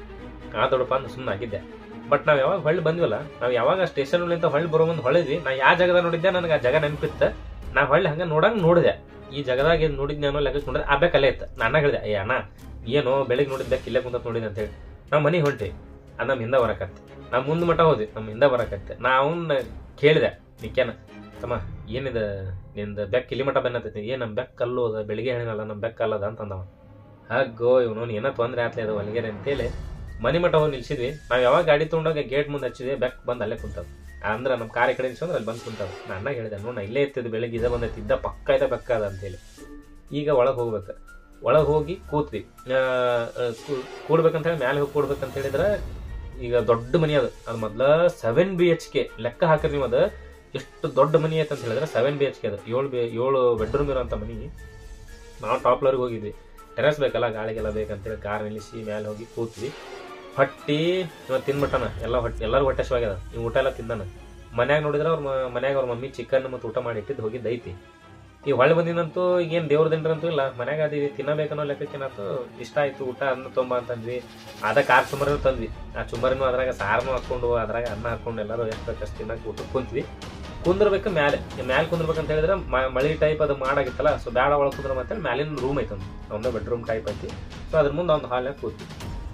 ಆ ದೊಡ್ಡಪ್ಪ ಅಂತ ಸುಮ್ಮನೆ ಆಗಿದ್ದೆ ಬಟ್ ನಾವ್ ಯಾವಾಗ ಹೊಳ್ಳಿ ಬಂದ್ವಲ್ಲ ನಾವ್ ಯಾವಾಗ ಸ್ಟೇಷನ್ ಅಂತ ಹೊಳ್ಳಿ ಬರೋ ಮುಂದೆ ಹೊಳಿದ್ವಿ ನಾ ಯಾವ ಜಾಗದಾಗ ನೋಡಿದ್ದೆ ನನಗೆ ಆ ಜಾಗ ನೆನಪಿತ್ತ ನಾ ಹೊಳ್ಳಿ ಹಂಗ ನೋಡಂಗ್ ನೋಡಿದೆ ಈ ಜಾಗದಾಗ ಏನ್ ನೋಡಿದ್ನಿ ಅನ್ನೋ ಲೆಕ್ಕಕ್ಕೆ ನೋಡಿದ್ರೆ ಆ ಬೇಕಲ್ಲೇ ಇತ್ತು ನಾನು ಹೇಳಿದೆ ಏ ಅಣ್ಣ ಏನು ಬೆಳಿಗ್ಗೆ ನೋಡಿದ್ದೆ ಇಲ್ಲೇ ಕುಂತ ನೋಡಿದೆ ಅಂತ ಹೇಳಿ ನಾವು ಮನೆಗೆ ಹೊಂಟಿ ಅದು ನಮ್ಮ ಹಿಂದೆ ಬರಕತ್ತೆ ನಾವು ಮುಂದೆ ಮಠ ಹೋದ್ವಿ ನಮ್ಮ ಹಿಂದೆ ಬರಕತ್ತೆ ನಾ ಅವನ್ನ ಕೇಳಿದೆ ನಿಕ್ಕೇನ ತಮ್ಮ ಏನಿದೆ ನಿಂದ ಬೆಕ್ಕ ಇಲ್ಲಿ ಮಠ ಬೆನ್ನತೈತಿ ಏನ್ ನಮ್ಮ ಬೆಕ್ಕ ಕಲ್ಲು ಅದ ಬೆಳಿಗ್ಗೆ ಹೇಳಿನಲ್ಲ ನಮ್ಮ ಬೆಕ್ಕ ಅಲ್ಲದ ಅಂತಂದವ ಹಾಗೋ ಇವನು ಏನೋ ತೊಂದ್ರೆ ಆತ್ಲೆ ಅದು ಹೊಲಿಗೆರೆ ಅಂತೇಳಿ ಮನೆ ಮಠ ಹೋಗಿ ನಿಲ್ಸಿದ್ವಿ ನಾವು ಯಾವಾಗ ಗಾಡಿ ತೊಗೊಂಡೋಗ ಗೇಟ್ ಮುಂದೆ ಹಚ್ಚಿದ್ವಿ ಬೆಕ್ ಬಂದು ಅಲ್ಲೇ ಕುಂತವ ಅಂದ್ರೆ ನಮ್ಮ ಕಾರ್ ಈ ಕಡೆ ನಿಲ್ಸಂದ್ರೆ ಅಲ್ಲಿ ಬಂದು ಕುಂತಾವ ನಾನು ಹೇಳಿದೆ ನೋಡ ಇಲ್ಲೇ ಇತ್ತಿದ್ದು ಬೆಳಿಗ್ಗೆ ಇದ ಬಂದೈತಿ ಇದ್ದ ಪಕ್ಕ ಇದ್ದ ಬೆಕ್ಕ ಅದ ಅಂತೇಳಿ ಈಗ ಒಳಗೆ ಹೋಗ್ಬೇಕು ಒಳಗೆ ಹೋಗಿ ಕೂತ್ವಿ ಆ, ಆ, ಕೂ- ಕೂಡ್ಬೇಕಂತ ಹೇಳಿ ಮ್ಯಾಲೆ ಹೋಗಿ ಕೂಡ್ಬೇಕಂತ ಹೇಳಿದ್ರೆ ಈಗ ದೊಡ್ಡ ಮನಿ ಅದು ಅದು ಮೊದ್ಲ ಸೆವೆನ್ ಬಿ ಎಚ್ ಕೆ ಲೆಕ್ಕ ಹಾಕ್ರಿ ನೀವು ಅದು ಎಷ್ಟು ದೊಡ್ಡ ಮನಿ ಐತೆ ಅಂತ ಹೇಳಿದ್ರೆ ಸೆವೆನ್ ಬಿ ಎಚ್ ಕೆ ಅದು ಏಳು ಬಿ ಏಳು ಬೆಡ್ರೂಮ್ ಇರೋಂಥ ಮನಿ ನಾವು ಟಾಪ್ ಫ್ಲೋರ್ಗೆ ಹೋಗಿದ್ವಿ ಟೆರೆಸ್ ಬೇಕಲ್ಲ ಗಾಳಿಗೆಲ್ಲ ಬೇಕಂತೇಳಿ ಕಾರ್ ನಿಲ್ಲಿಸಿ ಮೇಲೆ ಹೋಗಿ ಕೂತ್ವಿ ಹೊಟ್ಟಿ ಇವ ತಿನ್ಬಿಟ್ಟನ ಎಲ್ಲ ಹೊಟ್ಟೆ ಎಲ್ಲರೂ ಹೊಟ್ಟೆ ಹಶ್ವಾಗ್ಯದ ಈ ಊಟ ಎಲ್ಲ ತಿಂದಾನ ಮನ್ಯಾಗ ನೋಡಿದ್ರೆ ಅವ್ರ ಮನ್ಯಾಗ ಅವ್ರ ಮಮ್ಮಿ ಚಿಕನ್ ಮತ್ತು ಊಟ ಮಾಡಿ ಇಟ್ಟಿದ್ದು ಹೋಗಿದ್ದು ಐತಿ ಈ ಹೊಳ್ಳಿ ಬಂದಿನಂತೂ ಈಗೇನು ದೇವ್ರ ದಿಂಡ್ರಂತೂ ಇಲ್ಲ ಮನ್ಯಾಗ ಅದೀವಿ ತಿನ್ನಬೇಕನ್ನೋ ಲೆಕ್ಕಕ್ಕೇನಾತು ಇಷ್ಟ ಆಯ್ತು ಊಟ ಅನ್ನ ತೊಂಬ ಅಂತಂದ್ವಿ ಅದ ಕಾರ್ ಚುಮರಿನೂ ತಂದ್ವಿ ಆ ಚುಮರಿನೂ ಅದ್ರಾಗ ಸಾರನು ಹಾಕೊಂಡು ಅದ್ರಾಗ ಅನ್ನ ಹಾಕೊಂಡು ಎಲ್ಲರೂ ಎಷ್ಟು ಬೇಕಷ್ಟು ತಿನ್ನಕ್ಕೆ ಊಟಕ್ಕೆ ಕುಂತ್ವಿ ಕುಂದ್ರಬೇಕು ಮ್ಯಾಲೆ ಮ್ಯಾಲೆ ಕುಂದ್ರಬೇಕಂತ ಹೇಳಿದ್ರೆ ಮ- ಮಳಿ ಟೈಪ್ ಅದು ಮಾಡಾಗಿತ್ತಲ್ಲ ಸೊ ಬ್ಯಾಡ ಒಳಗೆ ಕುಂದ್ರ ಮತ್ತೆ ಮ್ಯಾಲಿನ ರೂಮ್ ಐತೆ ಒಂದು ಒಂದು ಬೆಡ್ರೂಮ್ ಟೈಪ್ ಐತಿ ಸೊ ಅದ್ರ ಮುಂದೆ ಒಂದು ಹಾಲ್ನಾಗ ಕೂತ್ವಿ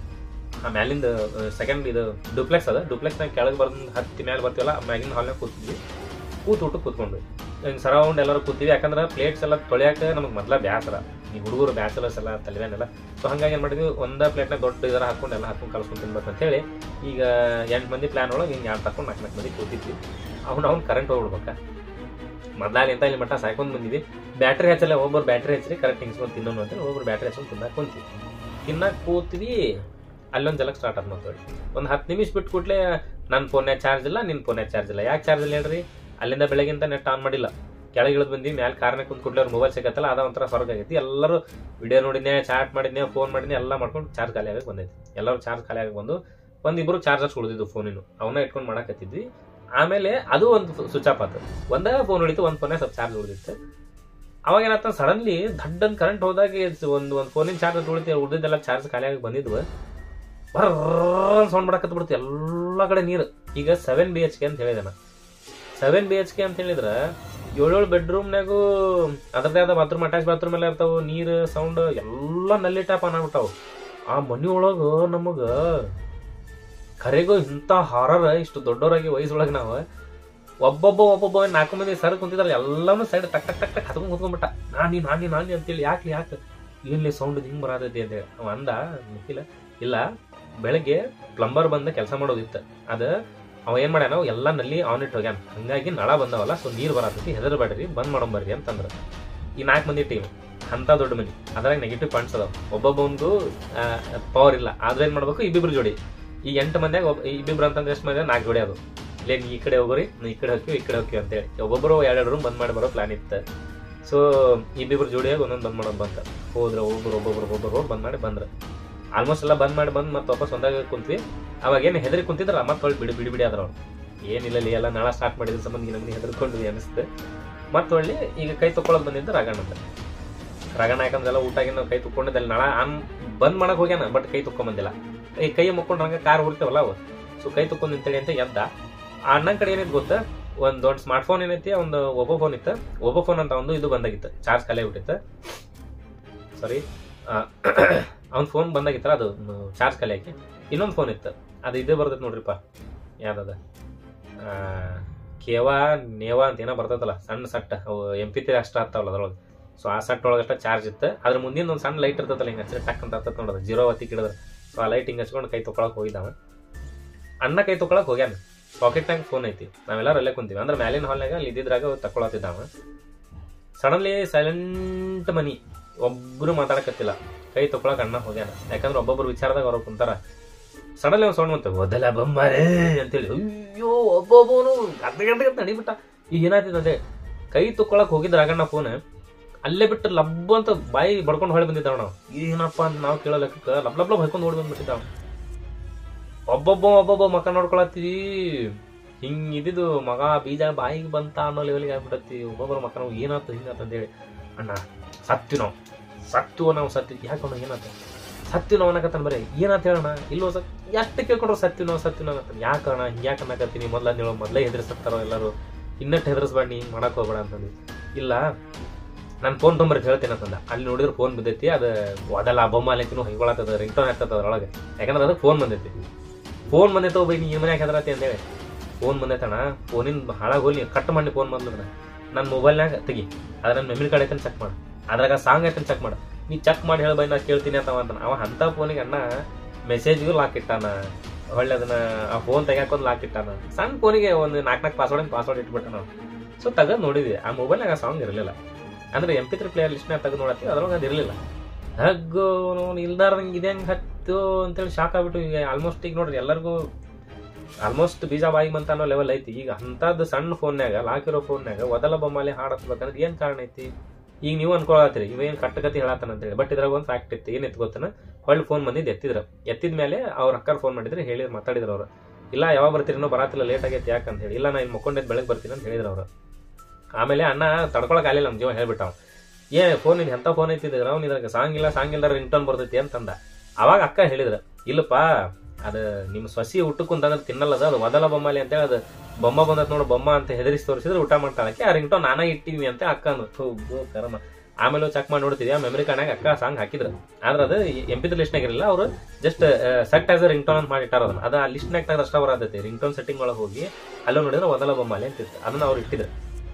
ಆ ಮ್ಯಾಲಿಂದ ಸೆಕೆಂಡ್ ಇದು ಡುಪ್ಲೆಕ್ಸ್ ಅದ ಡುಪ್ಲೆಕ್ಸ್ನಾಗ ಕೆಳಗೆ ಬರ್ದು ಹತ್ತಿ ಮ್ಯಾಲೆ ಬರ್ತೀವಲ್ಲ ಆ ಮ್ಯಾಗಿನ ಹಾಲ್ನಾಗ ಕೂತಿದ್ವಿ ಕೂತ್ ಊಟ ಕೂತ್ಕೊಂಡ್ವಿ ಹಿಂಗೆ ಸರೌಂಡ್ ಎಲ್ಲರೂ ಕೂತೀವಿ ಯಾಕಂದ್ರೆ ಪ್ಲೇಟ್ಸ್ ಎಲ್ಲ ತೊಳೆಯಕ್ಕೆ ನಮಗೆ ಮೊದಲ ಬ್ಯಾಸರ ಈ ಹುಡುಗರು ಬ್ಯಾಚಲರ್ಸ್ ಎಲ್ಲ ತಲೆವೇನೆಲ್ಲ ಸೊ ಹಂಗಾಗಿ ಏನು ಮಾಡಿದ್ವಿ ಒಂದೇ ಪ್ಲೇಟ್ನಾಗ ದೊಡ್ಡ ಇದರ ಹಾಕೊಂಡು ಎಲ್ಲ ಹಾಕೊಂಡು ಕಲ್ಸ್ಕೊಂಡು ತಿನ್ಬೇಕು ಅಂತ ಹೇಳಿ ಈಗ ಎಂಟು ಮಂದಿ ಪ್ಲಾನ್ ಒಳಗೆ ಹಿಂಗೆ ಎರಡು ತಕೊಂಡು ನಾಲ್ಕು ನಾಲ್ಕು ಮಂದಿ ಕೂತಿದ್ವಿ ಅವ್ನು ಅವ್ನು ಕರೆಂಟ್ ಹೋಗ್ಬಿಡ್ಬೇಕ ಮೊದ್ಲಾಗಿ ಅಂತ ಇಲ್ಲಿ ಮಟ್ಟ ಸಾಯ್ಕೊಂಡು ಬಂದಿದ್ವಿ ಬ್ಯಾಟ್ರಿ ಹಚ್ಚಲ್ಲ ಒಬ್ಬರು ಬ್ಯಾಟ್ರಿ ಹಚ್ಚಿರಿ ಕರೆಕ್ಟ್ ಹಿಂಗ್ಸ್ಕೊಂಡು ತಿನ್ನೋನು ಅಂತೇಳಿ ಒಬ್ಬರು ಬ್ಯಾಟ್ರಿ ಹಚ್ಕೊಂಡು ತಿನ್ನಕ್ಕೆ ಕುಂತೀವಿ ತಿನ್ನಕ್ಕೆ ಕೂತ್ವಿ ಅಲ್ಲೊಂದು ಜಲಕ್ಕೆ ಸ್ಟಾರ್ಟ್ ಆದ್ ಮತ್ತೆ ಒಂದು ಹತ್ತು ನಿಮಿಷ ಬಿಟ್ಟು ಕೂಡಲೇ ನನ್ನ ಫೋನ್ಯಾಗ ಚಾರ್ಜ್ ಇಲ್ಲ ನಿನ್ನ ಫೋನ್ಯಾಗ ಚಾರ್ಜ್ ಇಲ್ಲ ಯಾಕೆ ಚಾರ್ಜ್ ಇಲ್ಲ ಹೇಳ್ರಿ ಅಲ್ಲಿಂದ ಬೆಳಗಿಂತ ನೆಟ್ ಆನ್ ಮಾಡಿಲ್ಲ ಕೆಳಗೆ ಇಳಿದು ಬಂದ್ವಿ ಮ್ಯಾಲೆ ಕಾರ್ನಾಗ ಕುಂತ್ ಕೂಡಲೇ ಅವ್ರ ಮೊಬೈಲ್ ಸಿಗತ್ತಲ್ಲ ಅದ ಒಂಥರ ಸ್ವರ್ಗ ಆಗೈತಿ ಎಲ್ಲರೂ ವಿಡಿಯೋ ನೋಡಿದ್ನೆ ಚಾಟ್ ಮಾಡಿದ್ನೆ ಫೋನ್ ಮಾಡಿದ್ನೆ ಎಲ್ಲ ಮಾಡ್ಕೊಂಡು ಚಾರ್ಜ್ ಖಾಲಿ ಆಗಕ್ಕೆ ಬಂದೈತಿ ಎಲ್ಲರೂ ಚಾರ್ಜ್ ಖಾಲಿ ಆಗಿ ಬಂದು ಒಂದಿಬ್ರು ಚಾರ್ಜರ್ಸ್ ಉಳಿದಿದ್ದು ಫೋನಿನ ಅವನ್ನ ಇಟ್ಕೊಂಡು ಮಾಡಕತ್ತಿದ್ವಿ ಆಮೇಲೆ ಅದು ಒಂದು ಸ್ವಿಚ್ ಆಫ್ ಆತು ಒಂದೇ ಫೋನ್ ಉಳಿತು ಒಂದು ಫೋನೇ ಸ್ವಲ್ಪ ಚಾರ್ಜ್ ಉಳಿದಿತ್ತು ಅವಾಗ ಏನಾಗ್ತ ಸಡನ್ಲಿ ದಡ್ಡನ್ ಕರೆಂಟ್ ಹೋದಾಗ ಒಂದು ಒಂದು ಫೋನಿನ ಚಾರ್ಜ್ ಉಳಿತು ಉಳಿದಿದ್ದೆಲ್ಲ ಚಾರ್ಜ್ ಖಾಲಿ ಆಗಿ ಬಂದಿದ್ವು ಬರ ಸೌಂಡ್ ಮಾಡಕತ್ತ ಬಿಡ್ತು ಎಲ್ಲ ಕಡೆ ನೀರು ಈಗ ಸೆವೆನ್ ಬಿ ಎಚ್ ಕೆ ಅಂತ ಹೇಳಿದೆ ನಾ ಸೆವೆನ್ ಬಿ ಎಚ್ ಕೆ ಅಂತ ಹೇಳಿದ್ರ ಏಳೇಳು ಬೆಡ್ರೂಮ್ನಾಗೂ ಅದ್ರದ್ದೇ ಆದ ಬಾತ್ರೂಮ್ ಅಟ್ಯಾಚ್ ಬಾತ್ರೂಮ್ ಎಲ್ಲ ಇರ್ತಾವ ನೀರು ಸೌಂಡ್ ಎಲ್ಲ ನಲ್ಲಿ ಟ್ಯಾಪ್ ಆನ್ ಆಗ್ಬಿಟ್ಟಾವ ಆ ಮನಿ ಒಳಗ ನಮಗ ಖರೆಗೂ ಇಂಥ ಹಾರರ್ ಇಷ್ಟು ದೊಡ್ಡವರಾಗಿ ವಯಸ್ಸೊಳಗೆ ನಾವು ಒಬ್ಬೊಬ್ಬ ಒಬ್ಬೊಬ್ಬ ನಾಲ್ಕು ಮಂದಿ ಸರ್ ಕುಂತಿದ್ರೆ ಎಲ್ಲಾನು ಸೈಡ್ ಟಕ್ ಟಕ್ ಟಕ್ ಟಕ್ ಹತ್ಕೊಂಡ್ ಕುತ್ಕೊಂಡ್ಬಿಟ್ಟ ನಾನಿ ನಾನಿ ನಾನಿ ಅಂತೇಳಿ ಯಾಕೆ ಯಾಕೆ ಇಲ್ಲಿ ಸೌಂಡ್ ಹಿಂಗ್ ಬರತೈತಿ ಅಂತ ಹೇಳಿ ಅವ ಅಂದ ನಿಖಿಲ ಇಲ್ಲ ಬೆಳಗ್ಗೆ ಪ್ಲಂಬರ್ ಬಂದ ಕೆಲಸ ಮಾಡೋದಿತ್ತು ಅದ ಅವ ಏನ್ ಮಾಡ್ಯಾನ ಎಲ್ಲ ನಲ್ಲಿ ಆನ್ ಇಟ್ ಹೋಗ್ಯಾನ ಹಂಗಾಗಿ ನಳ ಬಂದವಲ್ಲ ಸೊ ನೀರ್ ಬರತೈತಿ ಹೆದರ್ಬೇಡ್ರಿ ಬಂದ್ ಮಾಡಂಬರ್ರಿ ಅಂತಂದ್ರ ಈ ನಾಲ್ಕು ಮಂದಿ ಟೀಮ್ ಅಂತ ದೊಡ್ಡ ಮಂದಿ ಅದ್ರಾಗ ನೆಗೆಟಿವ್ ಪಾಯಿಂಟ್ಸ್ ಅದಾವ ಒಬ್ಬೊಬ್ಬಂದು ಪವರ್ ಇಲ್ಲ ಆದ್ರೆ ಏನ್ ಮಾಡ್ಬೇಕು ಇಬ್ಬಿಬ್ರು ಜೋಡಿ ಈ ಎಂಟು ಮಂದಿಯಾಗ ಒಬ್ಬ ಇಬ್ಬಿಬ್ರು ಅಂತಂದ್ರೆ ಎಷ್ಟು ಮಂದಿ ನಾಲ್ಕು ಜೋಡಿ ಅದು ಇಲ್ಲೇ ನೀ ಈ ಕಡೆ ಹೋಗ್ರಿ ನೀ ಈ ಕಡೆ ಹೋಗ್ತೀವಿ ಈ ಕಡೆ ಹೋಗ್ತೀವಿ ಅಂತೇಳಿ ಒಬ್ಬೊಬ್ಬರು ಎರಡೆರಡು ರೂಮ್ ಬಂದ್ ಮಾಡಿ ಬರೋ ಪ್ಲಾನ್ ಇತ್ತು ಸೊ ಇಬ್ಬಿಬ್ರು ಜೋಡಿಯಾಗಿ ಒಂದೊಂದು ಬಂದ್ ಮಾಡೋದು ಬಂತ ಹೋದ್ರ ಒಬ್ಬರು ಒಬ್ಬೊಬ್ರು ಒಬ್ಬೊಬ್ರು ಹೋಗಿ ಬಂದ್ ಮಾಡಿ ಬಂದ್ರ ಆಲ್ಮೋಸ್ಟ್ ಎಲ್ಲ ಬಂದ್ ಮಾಡಿ ಬಂದ್ ಮತ್ತೆ ವಾಪಸ್ ಒಂದಾಗ ಕುಂತ್ವಿ ಅವಾಗ ಏನು ಹೆದರಿ ಕುಂತಿದ್ರ ಮತ್ತೆ ಹೊಳ್ಳಿ ಬಿಡಿ ಬಿಡಿ ಬಿಡಿ ಆದ್ರ ಅವ್ರು ಏನಿಲ್ಲ ಇಲ್ಲಿ ಎಲ್ಲ ನಾಳ ಸ್ಟಾರ್ಟ್ ಮಾಡಿದ್ರ ಸಂಬಂಧ ನಮಗೆ ಹೆದರ್ಕೊಂಡ್ವಿ ಅನಿಸ್ತು ಮತ್ತೆ ಹೊಳ್ಳಿ ಈಗ ಕೈ ತಗೊಳಕ್ ಬಂದಿದ್ದ ರಾಗಣ್ಣ ಅಂತ ರಾಗಣ್ಣ ಯಾಕಂದ್ರೆ ಎಲ್ಲ ಊಟ ಆಗಿನ ಕೈ ತುಕ್ಕೊಂಡಿದ್ದ ಅಲ್ಲಿ ನಾಳ ಆನ್ ಬಂದ್ ಮಾಡಕ್ ಹೋಗ್ಯಾನ ಬಟ್ ಕೈ ತುಕ್ಕೊಂಬಂದಿಲ್ಲ ಈ ಕೈ ಮುಕ್ಕೊಂಡು ಹಂಗ ಕಾರ್ ಹೊಡ್ತೇವಲ್ಲ ಅವು ಸೊ ಕೈ ತುಕ್ಕೊಂಡ್ ನಿಂತೇಳಿ ಅಂತ ಎದ್ದ ಆ ಅಣ್ಣನ ಕಡೆ ಏನೈತಿ ಗೊತ್ತಾ ಒಂದ್ ದೊಡ್ಡ ಸ್ಮಾರ್ಟ್ ಫೋನ್ ಏನೈತಿ ಒಂದು ಒಬ್ಬ ಫೋನ್ ಇತ್ತು ಒಬ್ಬ ಫೋನ್ ಅಂತ ಒಂದು ಇದು ಬಂದಾಗಿತ್ತು ಚಾರ್ಜ್ ಖಾಲಿ ಬಿಟ್ಟಿತ್ತು ಸಾರಿ ಅವ್ನ ಫೋನ್ ಬಂದಾಗಿತ್ತಲ್ಲ ಅದು ಚಾರ್ಜ್ ಖಾಲಿ ಹಾಕಿ ಇನ್ನೊಂದು ಫೋನ್ ಇತ್ತು ಅದು ಇದೇ ಬರ್ತೈತೆ ನೋಡ್ರಿಪ್ಪ ಯಾವ್ದದ ಕೇವಾ ನೇವಾ ಅಂತ ಏನೋ ಬರ್ತೈತಲ್ಲ ಸಣ್ಣ ಸಟ್ ಅವು ಎಂ ಪಿ ತ್ರೀ ಅಷ್ಟ ಆಗ್ತಾವಲ್ಲ ಅದ್ರೊಳಗೆ ಸೊ ಆ ಸಟ್ ಒಳಗಷ್ಟ ಚಾರ್ಜ್ ಇತ್ತು ಅದ್ರ ಮುಂದಿನ ಒಂದು ಸಣ್ಣ ಲೈಟ್ ಇರ್ತೈತಲ್ಲ ಹಿಂಗೆ ಹಚ್ಚಿದ್ರೆ ಟಕ್ ಅಂತ ಹತ್ತತ್ ನೋಡೋದು ಜೀರೋ ಹೊತ್ತಿ ಕಿಡಿದ್ರೆ ಸೊ ಆ ಲೈಟ್ ಹಿಂಗೆ ಹಚ್ಕೊಂಡು ಕೈ ತೊಗೊಳಕ್ ಹೋಗಿದ್ದಾವ ಅಣ್ಣ ಕೈ ತೊಗೊಳಕ್ ಹೋಗ್ಯಾನ ಪಾಕೆಟ್ನಾಗ ಫೋನ್ ಐತಿ ನಾವೆಲ್ಲರೂ ಅಲ್ಲೇ ಕುಂತೀವಿ ಅಂದ್ರೆ ಮ್ಯಾಲಿನ ಹಾಲ್ನಾಗ ಅಲ್ಲಿ ಇದ್ದಿದ್ರಾಗ ತಕೊಳತಿದ್ದಾವ ಸಡನ್ಲಿ ಸೈಲೆಂಟ್ ಮನಿ ಒಬ್ರು ಮಾತಾಡಕತ್ತಿಲ್ಲ ಕೈ ತೊಗೊಳಕ್ ಅಣ್ಣ ಹೋಗ್ಯಾನ ಯಾಕಂದ್ರೆ ಒಬ್ಬೊಬ್ರು ವಿಚಾರದಾಗ ಅವ್ರು ಕುಂತಾರ ಸಡನ್ಲಿ ಒಂದು ಸೌಂಡ್ ಬಂತು ಮೊದಲ ಬೊಮ್ಮರೇ ಅಂತೇಳಿ ಅಯ್ಯೋ ಒಬ್ಬೊಬ್ಬನು ಗದ್ದ ಗದ್ದ ಗದ್ದ ನಡಿಬಿಟ್ಟ ಈಗ ಏನಾಯ್ತದ ಅದೇ ಕೈ ತುಕ್ಕೊಳಕ್ ಹೋಗಿದ್ರ ಆಗಣ್ಣ ಫೋನ್ ಅಲ್ಲೇ ಬಿಟ್ಟು ಲಬ್ ಅಂತ ಬಾಯಿ ಬಡ್ಕೊಂಡು ಹೊಳೆ ಬಂದಿದ್ದಾವ ನಾವು ಏನಪ್ಪ ಅಂತ ನಾವು ಕೇಳೋ ಲೆಕ್ಕಕ್ಕೆ ಲಬ್ ಲಬ್ ಲಬ್ ಹೊಯ್ಕೊಂಡು ಓಡಿ ಬಂದ್ಬಿಟ್ಟಿದ್ದಾವ ಒಬ್ಬೊಬ್ಬ ಒಬ್ಬೊಬ್ಬ ಮಕ ನೋಡ್ಕೊಳತ್ತೀವಿ ಹಿಂಗ್ ಇದ್ದಿದ್ದು ಮಗ ಬೀಜ ಬಾಯಿಗೆ ಬಂತ ಅನ್ನೋ ಲೆವೆಲ್ಗೆ ಆಗ್ಬಿಟ್ಟತಿ ಒಬ್ಬೊಬ್ಬರ ಮಕ ನಾವು ಏನಾಯ್ತು ಹಿಂಗಾತ ಅಂತೇಳಿ ಅಣ್ಣ ಸತ್ತಿ ನಾವು ಸತ್ತು ನಾವು ಸತ್ತಿ ಯಾಕಣ್ಣ ಏನಾತ ಸತ್ತಿ ನಾವು ಅನ್ನಕತ್ತಾನ ಬರೀ ಏನಾತ ಹೇಳೋಣ ಇಲ್ಲೋ ಸತ್ ಎಷ್ಟು ಕೇಳ್ಕೊಂಡ್ರು ಸತ್ತಿ ನಾವು ಸತ್ತಿ ನಾವು ಅಂತ ಯಾಕಣ್ಣ ಯಾಕೆ ಅನ್ನಕತ್ತೀನಿ ಮೊದ್ಲ ನೀವು ಮೊದ್ಲೇ ಹೆದರ್ಸತ್ತಾರೋ ಎಲ್ಲರೂ ಇನ್ನಟ್ಟು ಹೆದರ್ಸ್ಬೇಡ ನೀ ಹಿಂಗ್ ಮಾಡಕ್ ಹೋಗ್ಬೇಡ ಅಂತಂದು ಇಲ್ಲ ನಾನು ಫೋನ್ ತೊಂಬರ್ ಹೇಳ್ತೇನೆ ಅಂತಂದ ಅಲ್ಲಿ ನೋಡಿದ್ರೆ ಫೋನ್ ಬಂದೈತಿ ಅದು ಅದೆಲ್ಲ ಬೊಮ್ಮಾಲಿಂತಿನೂ ಹೊಯ್ಕೊಳತ್ತದ ರಿಂಗ್ ಟೋನ್ ಆಗ್ತದ ಅದ್ರೊಳಗೆ ಯಾಕಂದ್ರೆ ಅದಕ್ಕೆ ಫೋನ್ ಬಂದೈತಿ ಫೋನ್ ಬಂದೈತೋ ಬೈ ನೀ ಮನ್ಯಾಗ ಹೆದರತಿ ಅಂತೇಳಿ ಫೋನ್ ಬಂದೈತಣ್ಣ ಫೋನಿಂದ ಹಾಳಾಗಿ ಹೋಗಿ ಕಟ್ ಮಾಡಿ ಫೋನ್ ಬಂದ್ರೆ ನನ್ನ ಮೊಬೈಲ್ನಾಗ ತೆಗಿ ಅದ್ರ ನನ್ನ ಮೆಮರಿ ಕಾರ್ಡ್ ಐತನ್ ಚೆಕ್ ಮಾಡು ಅದ್ರಾಗ ಸಾಂಗ್ ಐತನ್ ಚೆಕ್ ಮಾಡು ನೀ ಚೆಕ್ ಮಾಡಿ ಹೇಳ ಬೈ ನಾ ಕೇಳ್ತೀನಿ ಅಂತ ಅಂತಾನ ಅವ ಅಂತ ಫೋನಿಗೆ ಅಣ್ಣ ಮೆಸೇಜ್ಗೂ ಲಾಕ್ ಇಟ್ಟಾನ ಹೊಳ್ಳೆ ಅದನ್ನ ಆ ಫೋನ್ ತೆಗ್ಯಾಕೊಂದು ಲಾಕ್ ಇಟ್ಟಾನ ಸಣ್ಣ ಫೋನಿಗೆ ಒಂದು ನಾಲ್ಕು ನಾಲ್ಕು ಪಾಸ್ವರ್ಡ್ ಪಾಸ್ವರ್ಡ್ ಇಟ್ಬಿಟ್ಟ ನಾವು ಸೊ ತೆಗೆದು ನೋಡಿದ್ವಿ ಆ ಮೊಬೈಲ್ನಾಗ ಆ ಸಾಂಗ್ ಇರಲಿಲ್ಲ ಅಂದ್ರೆ ಎಂ ಪಿ ತ್ರೀ ಪ್ಲೇಯರ್ ಲಿಸ್ಟ್ನಾಗ ತೆಗೆದು ನೋಡತ್ತೀವಿ ಅದ್ರೊಳಗೆ ಅದು ಇರಲಿಲ್ಲ ಹಗ್ಗು ಇಲ್ದಾರ್ದಂಗೆ ಇದೆ ಹೆಂಗೆ ಹತ್ತು ಅಂತೇಳಿ ಶಾಕ್ ಆಗ್ಬಿಟ್ಟು ಈಗ ಆಲ್ಮೋಸ್ಟ್ ಈಗ ನೋಡ್ರಿ ಎಲ್ಲರಿಗೂ ಆಲ್ಮೋಸ್ಟ್ ಬೀಜ ಬಾಯಿ ಬಂತ ಅನ್ನೋ ಲೆವೆಲ್ ಐತಿ ಈಗ ಅಂಥದ್ದು ಸಣ್ಣ ಫೋನ್ಯಾಗ ಲಾಕಿರೋ ಫೋನ್ಯಾಗ ಒದಲ ಬೊಮ್ಮಲೆ ಹಾಡು ಹತ್ಬೇಕಂದ್ರೆ ಏನು ಕಾರಣ ಐತಿ ಈಗ ನೀವು ಅನ್ಕೊಳತ್ರಿ ಇವೇನು ಕಟ್ಟಕತಿ ಹೇಳತ್ತಾನ ಅಂತೇಳಿ ಬಟ್ ಇದ್ರಾಗ ಒಂದು ಫ್ಯಾಕ್ಟ್ ಇತ್ತು ಏನಿತ್ತು ಗೊತ್ತನ ಹೊಳ್ಳಿ ಫೋನ್ ಬಂದಿದ್ದು ಎತ್ತಿದ್ರ ಎತ್ತಿದ ಮೇಲೆ ಅವ್ರ ಅಕ್ಕರ್ ಫೋನ್ ಮಾಡಿದ್ರೆ ಹೇಳಿ ಮಾತಾಡಿದ್ರು ಅವ್ರು ಇಲ್ಲ ಯಾವಾಗ ಬರ್ತೀರಿ ಇನ್ನೂ ಬರಾತಿಲ್ಲ ಲೇಟ್ ಆಗೈತಿ ಯಾಕೆ ಅಂತ ಹೇಳಿ ಇಲ್ಲ ನಾ ಇಲ್ಲಿ ಮಕ್ಕೊಂಡೈತೆ ಬೆಳಗ್ಗೆ ಬರ್ತೀನಿ ಅಂತ ಹೇಳಿದ್ರು ಅವರು ಆಮೇಲೆ ಅಣ್ಣ ತಡ್ಕೊಳಕ್ ಆಗಿಲ್ಲ ನಮ್ಮ ಜೀವ ಹೇಳ್ಬಿಟ್ಟ ಅವ ಏ ಫೋನ್ ಇದು ಎಂತ ಫೋನ್ ಐತಿದ್ರ ಅವ್ನು ಇದ್ರಾಗ ಸಾಂಗ್ ಇಲ್ಲ ಸಾಂಗ್ ಇಲ್ಲ ರಿಂಗ್ ಟೋನ್ ಬರ್ತೈತಿ ಅಂತಂದ ಅವಾಗ ಅಕ್ಕ ಹೇಳಿದ್ರ ಇಲ್ಲಪ್ಪ ಅದು ನಿಮ್ಮ ಸೊಸಿ ಊಟಕ್ಕಂತಂದ್ರೆ ತಿನ್ನಲ್ಲದ ಅದು ಮೊದಲ ಬೊಮ್ಮಲಿ ಅಂತೇಳಿ ಅದು ಬೊಮ್ಮ ಬಂದತ್ ನೋಡು ಬೊಮ್ಮ ಅಂತ ಹೆದರಿಸಿ ತೋರಿಸಿದ್ರೆ ಊಟ ಮಾಡ್ತಾಳಕ್ಕೆ ಆ ರಿಂಗ್ ಟೋನ್ ನಾನೇ ಇಟ್ಟಿದ್ವಿ ಅಂತ ಅಕ್ಕ ಅಂದ್ರು ಥು, ಗೋ ಕರ್ಮ ಆಮೇಲೆ ಚೆಕ್ ಮಾಡಿ ನೋಡ್ತಿದ್ಯಾ ಮೆಮರಿ ಕಾರ್ಡ್ನಾಗ ಅಕ್ಕ ಸಾಂಗ್ ಹಾಕಿದ್ರು ಆದ್ರೆ ಅದು ಎಂ ಪಿ ಲಿಸ್ಟ್ನಾಗ ಇರಲಿಲ್ಲ ಅವರು just set as a ring tone ಅಂತ ಮಾಡಿಟ್ಟಾರ ಅದನ್ನ ಅದು ಆ ಲಿಸ್ಟ್ನಾಗ ತೆಗೆದು ಅಷ್ಟ ಬರತೈತಿ ರಿಂಗ್ ಟೋನ್ ಸೆಟ್ಟಿಂಗ್ ಒಳಗೆ ಹೋಗಿ ಅಲ್ಲೂ ನೋಡಿದ್ರೆ ಮೊದಲ ಬೊಮ್ಮಲಿ ಅಂತಿತ್ತು ಅದನ್ನ ಅವ್ರು ಇಟ್ಟಿದ್ರು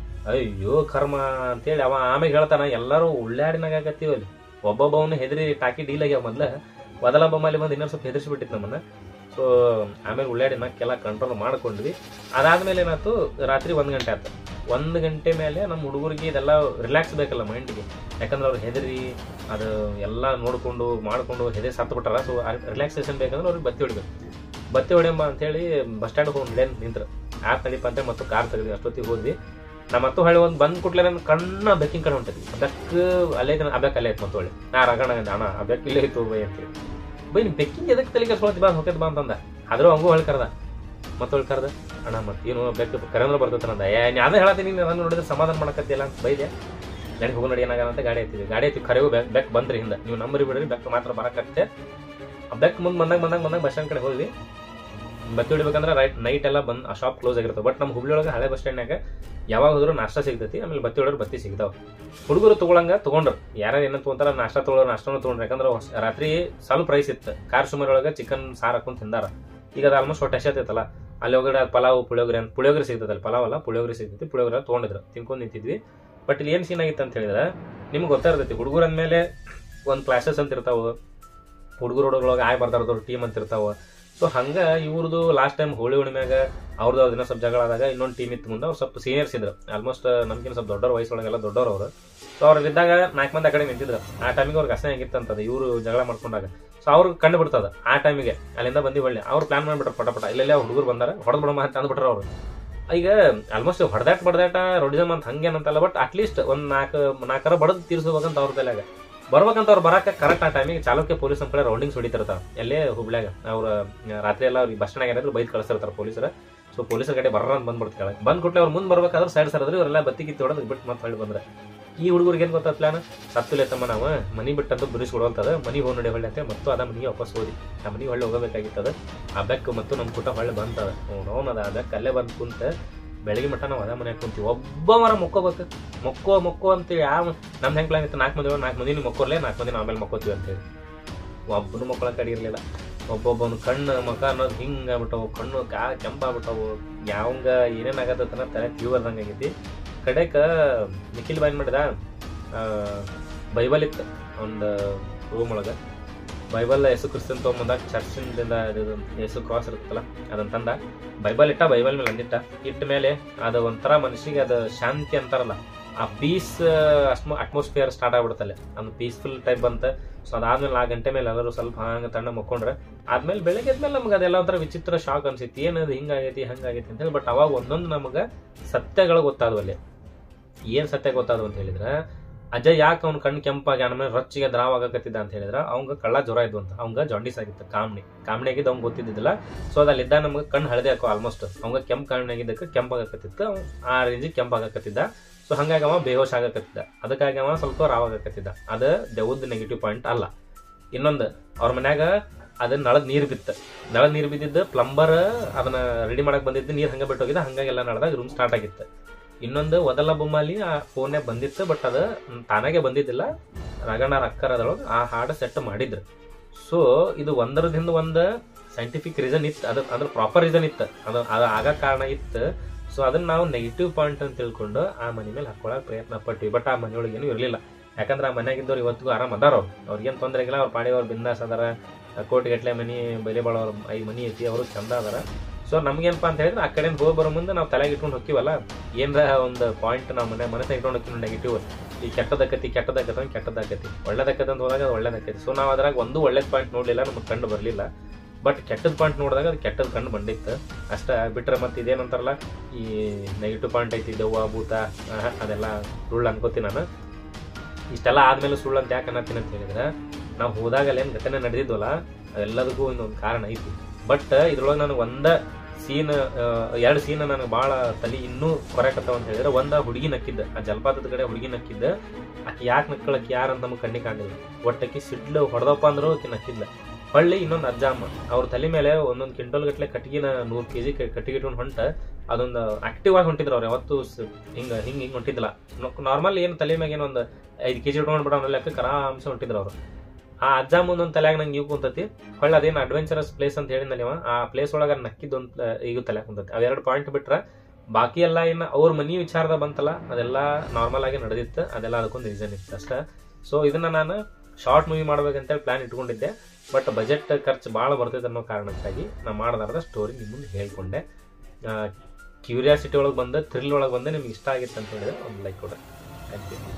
ಅಯ್ಯೋ ಕರ್ಮ ಅಂತೇಳಿ ಅವ ಆಮೇಲೆ ಹೇಳ್ತಾನ ಎಲ್ಲರೂ ಉಳ್ಳಾಡಿನಾಗ ಆಗತ್ತೀವಿ ಅಲ್ಲಿ ಒಬ್ಬೊಬ್ಬವನು ಹೆದರಿ ಟಾಕಿ ಡೀಲ್ ಆಗ್ಯಾವ ಮೊದ್ಲ ಮೊದಲ ಬೊಮ್ಮಲಿ ಬಂದು ಇನ್ನೊಂದು ಸ್ವಲ್ಪ ಹೆದರ್ಸಿಬಿಟ್ಟಿತ್ತು ನಮ್ಮನ್ನ ಸೊ ಆಮೇಲೆ ಉಳ್ಳಾಡಿ ನಾಕೆಲ್ಲ ಕಂಟ್ರೋಲ್ ಮಾಡ್ಕೊಂಡ್ವಿ ಅದಾದ್ಮೇಲೆ ಏನಾಯ್ತು ರಾತ್ರಿ ಒಂದ್ ಗಂಟೆ ಆಯ್ತು ಒಂದ್ ಗಂಟೆ ಮೇಲೆ ನಮ್ಮ ಹುಡುಗರಿಗೆ ಇದೆಲ್ಲ ರಿಲ್ಯಾಕ್ಸ್ ಬೇಕಲ್ಲ ಮೈಂಡ್ಗೆ ಯಾಕಂದ್ರೆ ಅವ್ರು ಹೆದರಿ ಅದು ಎಲ್ಲ ನೋಡ್ಕೊಂಡು ಮಾಡ್ಕೊಂಡು ಹೆದರಿ ಸತ್ತು ಬಿಟ್ಟಾರ ಸೊ ರಿಲ್ಯಾಕ್ಸೇಷನ್ ಬೇಕಂದ್ರೆ ಅವ್ರಿಗೆ ಬತ್ತಿ ಹೊಡಿಬೇಕು ಬತ್ತಿ ಹೊಡೆಯಂಬ ಅಂತೇಳಿ ಬಸ್ ಸ್ಟ್ಯಾಂಡ್ ಹೋಗಿ ಲೇನ್ ನಿಂತ್ರ ಆ ತಡಿಪ ಅಂತ ಮತ್ತು ಕಾರ್ ತೆಗೆದ್ವಿ ಅಷ್ಟೊತ್ತಿಗೆ ಹೋದ್ವಿ ನಮ್ಮ ಮತ್ತು ಹೊಳೆ ಒಂದು ಬಂದ್ ಕುಟ್ಲೆ ನನ್ನ ಕಣ್ಣ ಬೆಕ್ಕಿನ ಕಡೆ ಹೊಂಟೈತಿ ಬೆಕ್ಕ ಅಲ್ಲೇ ಐತೆ ಆ ಬೆಕ್ಕ ಅಲ್ಲೇ ಐತೆ ಮತ್ತೆ ಹೊಳೆ ನಾ ರಗಣ ಅಣ್ಣ ಆ ಬೆಕ್ಕ ಇಲ್ಲೇ ಇತ್ತು ಬೈ ಅಂತೇಳಿ ಬೈ ನೀ ಬೆಕ್ಕಿಂಗ್ ಎದಕ್ಕೆ ತಲೆ ಕೆಡ್ಸ್ಕೊಳತಿ ಬಾ ಹೊಕ್ಕದ್ ಬಾ ಅಂತಂದ ಆದ್ರೂ ಹಂಗೂ ಹೊಳ್ ಕರ್ದ ಮತ್ತೆ ಹೊಳ್ ಕರ್ದ ಅಣ್ಣ ಮತ್ತೆ ಏನು ಬೆಕ್ಕ ಕರೆಂದ್ರ ಬರ್ತೈತೆ ನಂದ ಏ ನೀ ಅದೇ ಹೇಳತ್ತೀನಿ ನೀನು ನನ್ನ ನೋಡಿದ್ರೆ ಸಮಾಧಾನ ಮಾಡಕತ್ತಿಲ್ಲ ಅಂತ ಬೈದೆ ನನಗೆ ಹೋಗಿ ನೋಡಿ ಏನಾಗಲ್ಲ ಅಂತ ಗಾಡಿ ಎತ್ತಿದ್ವಿ ಗಾಡಿ ಎತ್ತಿ ಕರೆಗೂ ಬೆಕ್ ಬೆಕ್ ಬಂದ್ರಿ ಹಿಂದೆ ನೀವು ನಂಬರಿ ಬಿಡ್ರಿ ಬೆಕ್ ಮಾತ್ರ ಬರಕತ್ತೆ ಆ ಬೆಕ್ ಮುಂದೆ ಬಂದಾಗ ಬಂದಾಗ ಬಂದಾಗ ಬಸ್ ಸ್ಟ್ಯಾಂಡ್ ಕಡೆ ಹೋದ್ವಿ ಬತ್ತಿ ಹೊಡಿಬೇಕಂದ್ರೆ ರೈಟ್ ನೈಟ್ ಎಲ್ಲ ಬಂದ್ ಆ ಶಾಪ್ ಕ್ಲೋಸ್ ಆಗಿರ್ತವೆ ಬಟ್ ನಮ್ಮ ಹುಬ್ಳಿ ಒಳಗೆ ಹಳೆ ಬಸ್ ಸ್ಟ್ಯಾಂಡ್ನಾಗ ಯಾವಾಗ ಹೋದ್ರು ನಾಷ್ಟ ಸಿಗ್ತೈತಿ ಆಮೇಲೆ ಬತ್ತಿ ಹೊಡೋರು ಬತ್ತಿ ಸಿಗ್ತಾವ ಹುಡುಗರು ತಗೊಳಂಗ ತಗೊಂಡ್ರು ಯಾರು ಏನಂತ ತೊಗೊಂತಾರ ನಾಷ್ಟ ತಗೊಳ್ಳೋರು ನಾಷ್ಟನೂ ತಗೊಂಡ್ರು ಯಾಕಂದ್ರೆ ಹೊಸ್- ರಾತ್ರಿ ಸ್ವಲ್ಪ ಪ್ರೈಸ್ ಇತ್ತು ಕಾರ್ ಸುಮಾರು ಒಳಗೆ ಚಿಕನ್ ಸಾರ್ ಹಾಕೊಂಡ್ ತಿಂದಾರ ಈಗ ಅದು ಆಲ್ಮೋಸ್ಟ್ ಹೊಟ್ಟೆ ಹಸಿತೈತಲ್ಲ ಅಲ್ಲಿ ಹೋಗಡೆ ಪಲಾವ್ ಪುಳಿಯೋಗರೆ ಅಂತ ಪುಳಿಯೋಗರೆ ಸಿಗ್ತದಲ್ಲ ಪಲಾವ್ ಅಲ್ಲ ಪುಳಿಯೋಗರೆ ಸಿಗ್ತೈತಿ ಪುಳಿಯೋಗರೆ ತೊಗೊಂಡಿದ್ರು ತಿನ್ಕೊಂಡು ನಿಂತಿದ್ವಿ ಬಟ್ ಇಲ್ಲಿ ಏನು ಸೀನ್ ಆಗಿತ್ತು ಅಂತ ಹೇಳಿದ್ರೆ ನಿಮ್ಗೆ ಗೊತ್ತಾ ಇರ್ತೈತಿ ಹುಡುಗರ ಅಂದಮೇಲೆ ಒಂದು ಕ್ಲಾಸಸ್ ಅಂತ ಇರ್ತಾವೆ ಹುಡುಗರು ಹುಡುಗರೊಳಗೆ ಆಯ್ ಬರ್ತಾರದವ್ರು ಟೀಮ್ ಅಂತ ಇರ್ತಾವೆ ಸೊ ಹಂಗೆ ಇವ್ರದ್ದು ಲಾಸ್ಟ್ ಟೈಮ್ ಹೋಳಿ ಹುಣ್ಣಿಮ್ಯಾಗ ಅವ್ರದ್ದು ದಿನ ಸ್ವಲ್ಪ ಜಗಳಾದಾಗ ಇನ್ನೊಂದು ಟೀಮ್ ಇತ್ತು ಮುಂದೆ ಅವ್ರು ಸ್ವಲ್ಪ ಸೀನಿಯರ್ಸ್ ಇದ್ರು ಆಲ್ಮೋಸ್ಟ್ ನಮ್ಗಿಂತ ಸ್ವಲ್ಪ ದೊಡ್ಡವ್ರ ವಯಸ್ಸೊಳಗೆಲ್ಲ ದೊಡ್ಡವ್ರು ಅವರು ಸೊ ಅವ್ರಿದ್ದಾಗ ನಾಲ್ಕು ಮಂದಿ ಆ ಕಡೆ ನಿಂತಿದ್ರು ಆ ಟೈಮಿಗೆ ಅವ್ರಿಗೆ ಅಸಹ್ಯ ಆಗಿತ್ತು ಅಂತದ ಇವರು ಜಗಳ ಮಾಡ್ಕೊಂಡಾಗ ಸೊ ಅವ್ರಿಗೆ ಕಂಡು ಬಿಡ್ತದ ಆ ಟೈಮಿಗೆ ಅಲ್ಲಿಂದ ಬಂದು ಒಳ್ಳೆ ಅವ್ರು ಪ್ಲಾನ್ ಮಾಡ್ಬಿಟ್ರು ಪಟ ಪಟ ಇಲ್ಲೆಲ್ಲ ಹುಡುಗರು ಬಂದಾರ ಹೊಡೆದ್ ಬಿಡಮ್ಮ ಅಂತ ಅಂದ್ಬಿಟ್ರು ಅವರು ಈಗ ಆಲ್ಮೋಸ್ಟ್ ಹೊಡೆದಾಟ ಬಡ್ದಾಟ ರೊಡಿಸಮ್ ಅಂತ ಹಂಗೇನಂತಲ್ಲ ಬಟ್ ಅಟ್ಲೀಸ್ಟ್ ಒಂದು ನಾಲ್ಕು ನಾಲ್ಕರ ಬಡದ್ ತೀರ್ಸ್ಬೇಕಂತ ಅವ್ರ ತಲೆಯಾಗ ಬರ್ಬೇಕಂತ ಅವ್ರು ಬರಾಕ ಕರೆಕ್ಟ್ ಆ ಟೈಮಿಗೆ ಚಾಲುಕ್ಯ ಪೊಲೀಸ್ ನಮ್ಮ ಕಡೆ ರೌಂಡಿಂಗ್ಸ್ ಹೊಡಿತಿರ್ತಾರ ಎಲ್ಲೇ ಹುಬ್ಳ್ಯಾಗ ಅವ್ರ ರಾತ್ರಿ ಎಲ್ಲ ಅವ್ರಿಗೆ ಬಸ್ ಸ್ಟ್ಯಾಂಡ್ ಏನಾದ್ರು ಬೈದ್ ಕಳಿಸ್ತಿರ್ತಾರೆ ಪೊಲೀಸರ ಸೊ ಪೊಲೀಸರ ಕಡೆ ಬರ್ರ ಅಂತ ಬಂದ್ಬಿಡ್ತಾರೆ ಬಂದ್ ಕೊಟ್ಲೆ ಅವ್ರು ಮುಂದೆ ಬರ್ಬೇಕಾದ್ರೆ ಸೈಡ್ ಸರದ್ರಿ ಇವರೆಲ್ಲ ಬತ್ತಿ ಕಿತ್ತಿ ಹೊಡೆದು ಬಿಟ್ಟು ಮತ್ತೆ ಹೊಳ್ಳಿ ಬಂದ್ರೆ ಈ ಹುಡುಗರಿಗೆ ಏನ್ ಗೊತ್ತಾ ಪ್ಲಾನ್ ಸತ್ತುಲೆತ್ತಮ್ಮ ನಾವು ಮನಿ ಬಿಟ್ಟಂತೂ ಬಿಡಿಸಿ ಕೊಡುವಂತದ ಮನಿ ಹೋಗಿ ನೋಡಿ ಹೊಳ್ಳಿ ಅಂತ ಮತ್ತೆ ಅದ ಮನಿಗೆ ವಾಪಸ್ ಹೋದಿ ಆ ಮನಿಗೆ ಹೊಳ್ಳಿ ಹೋಗಬೇಕಾಗಿತ್ತದ ಆ ಬೆಕ್ಕು ಮತ್ತು ನಮ್ಮ ಕುಟ ಹೊಳ್ಳಿ ಬಂತದ ನೋನ್ ಅದ ಆ ಬೆಕ್ಕ ಅಲ್ಲೇ ಬಂದು ಕುಂತ ಬೆಳಗ್ಗೆ ಮಟ್ಟ ನಾವು ಅದ ಮನೆಯಾಗ ಕುಂತೀವಿ ಒಬ್ಬ ಮರ ಮೊಕ್ಕೋಬೇಕು ಮೊಕ್ಕೋ ಮೊಕ್ಕೋ ಅಂತೇಳಿ ಯಾವ ನಮ್ದು ಹೆಂಗ್ ಪ್ಲಾನ್ ಇತ್ತು ನಾಲ್ಕು ಮಂದಿ ನಾಲ್ಕು ಮಂದಿ ನೀವು ಮೊಕ್ಕೋರ್ಲೆ ನಾಲ್ಕು ಮಂದಿ ಆಮೇಲೆ ಮೊಕ್ಕೋತೀವಿ ಅಂತೇಳಿ ಒಬ್ಬನು ಮಕ್ಕಳ ಕಡೆ ಇರಲಿಲ್ಲ ಒಬ್ಬೊಬ್ಬನ ಕಣ್ಣು ಮುಖ ಅನ್ನೋದು ಹಿಂಗೆ ಆಗ್ಬಿಟ್ಟವು ಕಣ್ಣು ಕಾ ಕೆಂಪಾಗ್ಬಿಟ್ಟವು ಯಾವಂಗ ಏನೇನು ಆಗತ್ತನ ತಲೆ ಕ್ಯೂರ್ದಂಗೆ ಆಗೈತಿ ಕಡೆಕ ನಿಖಿಲ್ ಬಾಯ್ ಮಾಡಿದ ಆ, ಬೈಬಲ್ ಇತ್ತು ಒಂದು ರೂಮ್ ಒಳಗೆ ಬೈಬಲ್ ಯೇಸು ಕ್ರಿಸ್ತನ್ ತೊಗೊಂಬಂದಾಗ ಚರ್ಚಿಂದ ಇದು ಯೇಸು ಕ್ರಾಸ್ ಇರುತ್ತಲ್ಲ ಅದನ್ನ ತಂದ ಬೈಬಲ್ ಇಟ್ಟ ಬೈಬಲ್ ಮೇಲೆ ಅಂದಿಟ್ಟ ಇಟ್ಟ ಮೇಲೆ ಅದು ಒಂಥರ ಮನುಷ್ಯಗೆ ಅದು ಶಾಂತಿ ಅಂತಾರಲ್ಲ ಆ ಪೀಸ್ ಅಸ್ಮೋ ಅಟ್ಮಾಸ್ಫಿಯರ್ ಸ್ಟಾರ್ಟ್ ಆಗ್ಬಿಡುತ್ತಲ್ಲ ಒಂದು ಪೀಸ್ಫುಲ್ ಟೈಪ್ ಬಂತ ಸೊ ಅದಾದ್ಮೇಲೆ ನಾಲ್ಕು ಗಂಟೆ ಮೇಲೆ ಎಲ್ಲರೂ ಸ್ವಲ್ಪ ಹಂಗೆ ತಣ್ಣ ಮಕ್ಕೊಂಡ್ರೆ ಆದ್ಮೇಲೆ ಬೆಳಗ್ಗೆ ಆದ್ಮೇಲೆ ನಮ್ಗೆ ಅದೆಲ್ಲ ಒಂಥರ ವಿಚಿತ್ರ ಶಾಕ್ ಅನ್ಸೈತಿ ಏನದು ಹಿಂಗಾಗೈತಿ ಹಂಗಾಗೈತಿ ಅಂತ ಹೇಳಿ ಬಟ್ ಅವಾಗ ಒಂದೊಂದು ನಮಗೆ ಸತ್ಯಗಳು ಗೊತ್ತಾದವಲ್ಲಿ ಏನ್ ಸತ್ಯ ಗೊತ್ತಾದವು ಅಂತ ಹೇಳಿದ್ರೆ ಅಜಯ್ ಯಾಕೆ ಅವ್ನ ಕಣ್ಣು ಕೆಂಪಾಗಿ ಆಮೇಲೆ ರೊಚ್ಚಿಗೆ ದ್ರಾವ ಆಗಕತ್ತಿದ್ದ ಅಂತ ಹೇಳಿದ್ರೆ ಅವಂಗ ಕಳ್ಳ ಜ್ವರ ಇದ್ವು ಅಂತ ಅವಂಗ ಜಾಂಡೀಸ್ ಆಗಿತ್ತು ಕಾಮ್ನಿ ಕಾಮ್ನಿ ಆಗಿದ್ದು ಅವ್ನ್ ಗೊತ್ತಿದ್ದಿಲ್ಲ ಸೊ ಅಲ್ಲಿದ್ದ ನಮ್ಗೆ ಕಣ್ಣು ಹಳದೆ ಹಾಕೋ ಆಲ್ಮೋಸ್ಟ್ ಅವಂಗ ಕೆಂಪು ಕಾಮ್ನಿ ಆಗಿದ್ದಕ್ಕೆ ಕೆಂಪಾಗಕತ್ತಿತ್ತು ಅವ್ನ್ ಆ ರೇಂಜಿಗೆ ಕೆಂಪಾಗಕತ್ತಿದ್ದ ಸೊ ಹಂಗಾಗಿ ಅವ ಬೇಹೋಶ್ ಆಗಕತ್ತಿದ್ದ ಅದಕ್ಕಾಗಿ ಅವ ಸ್ವಲ್ಪ ರಾವಾಗಕತ್ತಿದ್ದ ಅದ ದೆವ್ವದ ನೆಗೆಟಿವ್ ಪಾಯಿಂಟ್ ಅಲ್ಲ ಇನ್ನೊಂದು ಅವ್ರ ಮನ್ಯಾಗ ಅದನ್ನ ನಳದ್ ನೀರ್ ಬಿತ್ತ ನಳದ್ ನೀರ್ ಬಿದ್ದಿದ್ದು ಪ್ಲಂಬರ್ ಅದನ್ನ ರೆಡಿ ಮಾಡಕ್ ಬಂದಿದ್ದು ನೀರ್ ಹಂಗ ಬಿಟ್ಟೋಗಿದ್ದ ಹಂಗಾಗಿ ಎಲ್ಲ ನಡ್ದಾಗ ರೂಮ್ ಸ್ಟಾರ್ಟ್ ಆಗಿತ್ತು ಇನ್ನೊಂದು ಒದಲ ಬೊಮ್ಮಲ್ಲಿ ಆ ಫೋನ್ಯಾಗ ಬಂದಿತ್ತು ಬಟ್ ಅದು ತಾನಾಗೆ ಬಂದಿದ್ದಿಲ್ಲ ರಗಣ್ಣರ ಅಕ್ಕರ ಅದ್ರೊಳಗೆ ಆ ಹಾಡು ಸೆಟ್ ಮಾಡಿದ್ರು ಸೊ ಇದು ಒಂದರದಿಂದ ಒಂದು ಸೈಂಟಿಫಿಕ್ ರೀಸನ್ ಇತ್ತು ಅದು ಅದ್ರ ಪ್ರಾಪರ್ ರೀಸನ್ ಇತ್ತು ಅದು ಅದು ಆಗ ಕಾರಣ ಇತ್ತು ಸೊ ಅದನ್ನ ನಾವು ನೆಗೆಟಿವ್ ಪಾಯಿಂಟ್ ಅಂತ ತಿಳ್ಕೊಂಡು ಆ ಮನೆ ಮೇಲೆ ಹಾಕೊಳಕ್ ಪ್ರಯತ್ನ ಪಟ್ವಿ ಬಟ್ ಆ ಮನೆಯೊಳಗೆ ಏನು ಇರಲಿಲ್ಲ ಯಾಕಂದ್ರೆ ಆ ಮನೆಯಾಗಿದ್ದವ್ರು ಇವತ್ತಿಗೂ ಆರಾಮ್ ಅದಾರ ಅವ್ರು ಅವ್ರಿಗೇನು ತೊಂದರೆ ಆಗಿಲ್ಲ ಅವ್ರ ಪಾಡಿ ಅವ್ರು ಬಿಂದಾಸ್ ಅದಾರ ಕೋಟಿಗಟ್ಲೆ ಮನಿ ಬೆಲೆ ಬಾಳೋರ್ ಐದು ಮನಿ ಐತಿ ಅವರು ಚಂದ ಅದಾರ ಸೊ ನಮ್ಗೇನಪ್ಪ ಅಂತ ಹೇಳಿದ್ರೆ ಆ ಕಡೆ ಹೋಗಿ ಬರೋ ಮುಂದೆ ನಾವು ತಲೆಗೆ ಇಟ್ಕೊಂಡು ಹೋಗ್ತೀವಲ್ಲ ಏನರ ಒಂದು ಪಾಯಿಂಟ್ ನಾವು ಮನೆ ಮನಸ್ಸಿಗೆ ಇಟ್ಕೊಂಡು ಹೋಗ್ತೀವಿ ನೆಗೆಟಿವ್ ಈ ಕೆಟ್ಟದಕ್ಕತಿ ಕೆಟ್ಟದಕ್ಕತ ಕೆಟ್ಟದಾಕತಿ ಒಳ್ಳೇದಕ್ಕತಿ ಅಂತ ಹೋದಾಗ ಅದು ಒಳ್ಳೇದಕ್ಕತಿ ಸೊ ನಾವು ಅದ್ರಾಗ ಒಂದು ಒಳ್ಳೇದ್ ಪಾಯಿಂಟ್ ನೋಡ್ಲಿಲ್ಲ ನಮಗೆ ಕಂಡು ಬರಲಿಲ್ಲ ಬಟ್ ಕೆಟ್ಟದ ಪಾಯಿಂಟ್ ನೋಡಿದಾಗ ಅದು ಕೆಟ್ಟದ್ ಕಂಡು ಬಂದಿತ್ತು ಅಷ್ಟ ಬಿಟ್ರೆ ಮತ್ತೆ ಇದೇನಂತಾರಲ್ಲ ಈ ನೆಗೆಟಿವ್ ಪಾಯಿಂಟ್ ಐತಿ ದೆವ್ವ ಭೂತ ಆಹ್, ಅದೆಲ್ಲ ಸುಳ್ಳು ಅನ್ಕೋತೀನಿ ನಾನು ಇಷ್ಟೆಲ್ಲ ಆದ್ಮೇಲೆ ಸುಳ್ಳು ಅಂತ ಯಾಕೆ ಅನ್ನತ್ತೀನಿ ಅಂತ ಹೇಳಿದ್ರೆ ನಾವು ಹೋದಾಗ ಏನು ಘಟನೆ ನಡೆದಿದ್ವಲ್ಲ ಅದೆಲ್ಲದಕ್ಕೂ ಇನ್ನೊಂದು ಕಾರಣ ಐತಿ ಬಟ್ ಇದ್ರೊಳಗೆ ನನಗೆ ಒಂದ ಸೀನ್ ಎರಡು ಸೀನ್ ನನಗೆ ಭಾಳ ತಲೆ ಇನ್ನೂ ಕೊರಕತ್ತವ ಅಂತ ಹೇಳಿದ್ರೆ ಒಂದ ಹುಡುಗಿ ನಕ್ಕಿದ್ದ ಆ ಜಲಪಾತದ ಕಡೆ ಹುಡುಗಿ ನಕ್ಕಿದ್ದ ಆಕೆ ಯಾಕೆ ನಕ್ಕಳಕ್ಕೆ ಯಾರು ಅಂತ ನಮಗೆ ಕಣ್ಣಿಗೆ ಕಾಣಲಿಲ್ಲ ಒಟ್ಟಕ್ಕೆ ಸಿಡ್ಲು ಹೊಡೆದಪ್ಪ ಅಂದ್ರೂ ಆಕೆ ನಕ್ಕಿದ್ಲ ಹೊಳ್ಳಿ ಇನ್ನೊಂದು ಅಜ್ಜಮ್ಮ ಅವ್ರ ತಲೆ ಮೇಲೆ ಒಂದೊಂದು ಕ್ವಿಂಟಲ್ ಗಟ್ಲೆ ಕಟ್ಟಿಗೆನ ನೂರು ಕೆ ಜಿ ಕಟ್ಟಿಗೆ ಇಟ್ಕೊಂಡು ಹೊಂಟ ಅದೊಂದು ಆಕ್ಟಿವ್ ಆಗಿ ಹೊಂಟಿದ್ರು ಅವ್ರು ಯಾವತ್ತು ಹಿಂಗ ಹಿಂಗ್ ಹಿಂಗ್ ಹೊಂಟಿದ್ದಿಲ್ಲ ನಾರ್ಮಲ್ ಏನು ತಲೆ ಮ್ಯಾಗ ಏನೋ ಒಂದು ಐದು ಕೆ ಜಿ ಇಟ್ಕೊಂಡು ಬಿಡೋ ಲೆಕ್ಕಕ್ಕೆ ಆರಾಮ್ಸೆ ಹೊಂಟಿದ್ರು ಅವರು ಆ ಅಜ್ಜ ಮುಂದೊಂದು ತಲೆಯಾಗ ನಂಗೆ ಇವ್ ಕುಂತತಿ ಹೊಳ್ಳಿ ಅದೇನು ಅಡ್ವೆಂಚರಸ್ ಪ್ಲೇಸ್ ಅಂತ ಹೇಳಿದ್ನಲ್ಲ ಇವ ಆ ಪ್ಲೇಸ್ ಒಳಗೆ ನಕ್ಕಿದ್ದೊಂದು ಈಗ ತಲೆ ಕುಂತತಿ ಅವೆರಡು ಪಾಯಿಂಟ್ ಬಿಟ್ರೆ ಬಾಕಿ ಎಲ್ಲ ಇನ್ನು ಅವ್ರ ಮನಿ ವಿಚಾರದ ಬಂತಲ್ಲ ಅದೆಲ್ಲ ನಾರ್ಮಲ್ ಆಗಿ ನಡೆದಿತ್ತು ಅದೆಲ್ಲ ಅದಕ್ಕೊಂದು ರೀಸನ್ ಇತ್ತು ಅಷ್ಟೇ ಸೊ ಇದನ್ನ ನಾನು ಶಾರ್ಟ್ ಮೂವಿ ಮಾಡ್ಬೇಕಂತೇಳಿ ಪ್ಲಾನ್ ಇಟ್ಕೊಂಡಿದ್ದೆ ಬಟ್ ಬಜೆಟ್ ಖರ್ಚು ಭಾಳ ಬರ್ತೈತೆ ಅನ್ನೋ ಕಾರಣಕ್ಕಾಗಿ ನಾ ಮಾಡದಾರ್ದ ಸ್ಟೋರಿ ನಿಮ್ಮ ಮುಂದೆ ಹೇಳ್ಕೊಂಡೆ ಕ್ಯೂರಿಯಾಸಿಟಿ ಒಳಗೆ ಬಂದ ಥ್ರಿಲ್ ಒಳಗೆ ಬಂದು ನಿಮ್ಗೆ ಇಷ್ಟ ಆಗಿತ್ತು ಅಂತ ಹೇಳಿದ್ರೆ ಒಂದು ಲೈಕ್ ಕೊಡ್ರಿ ಥ್ಯಾಂಕ್ ಯು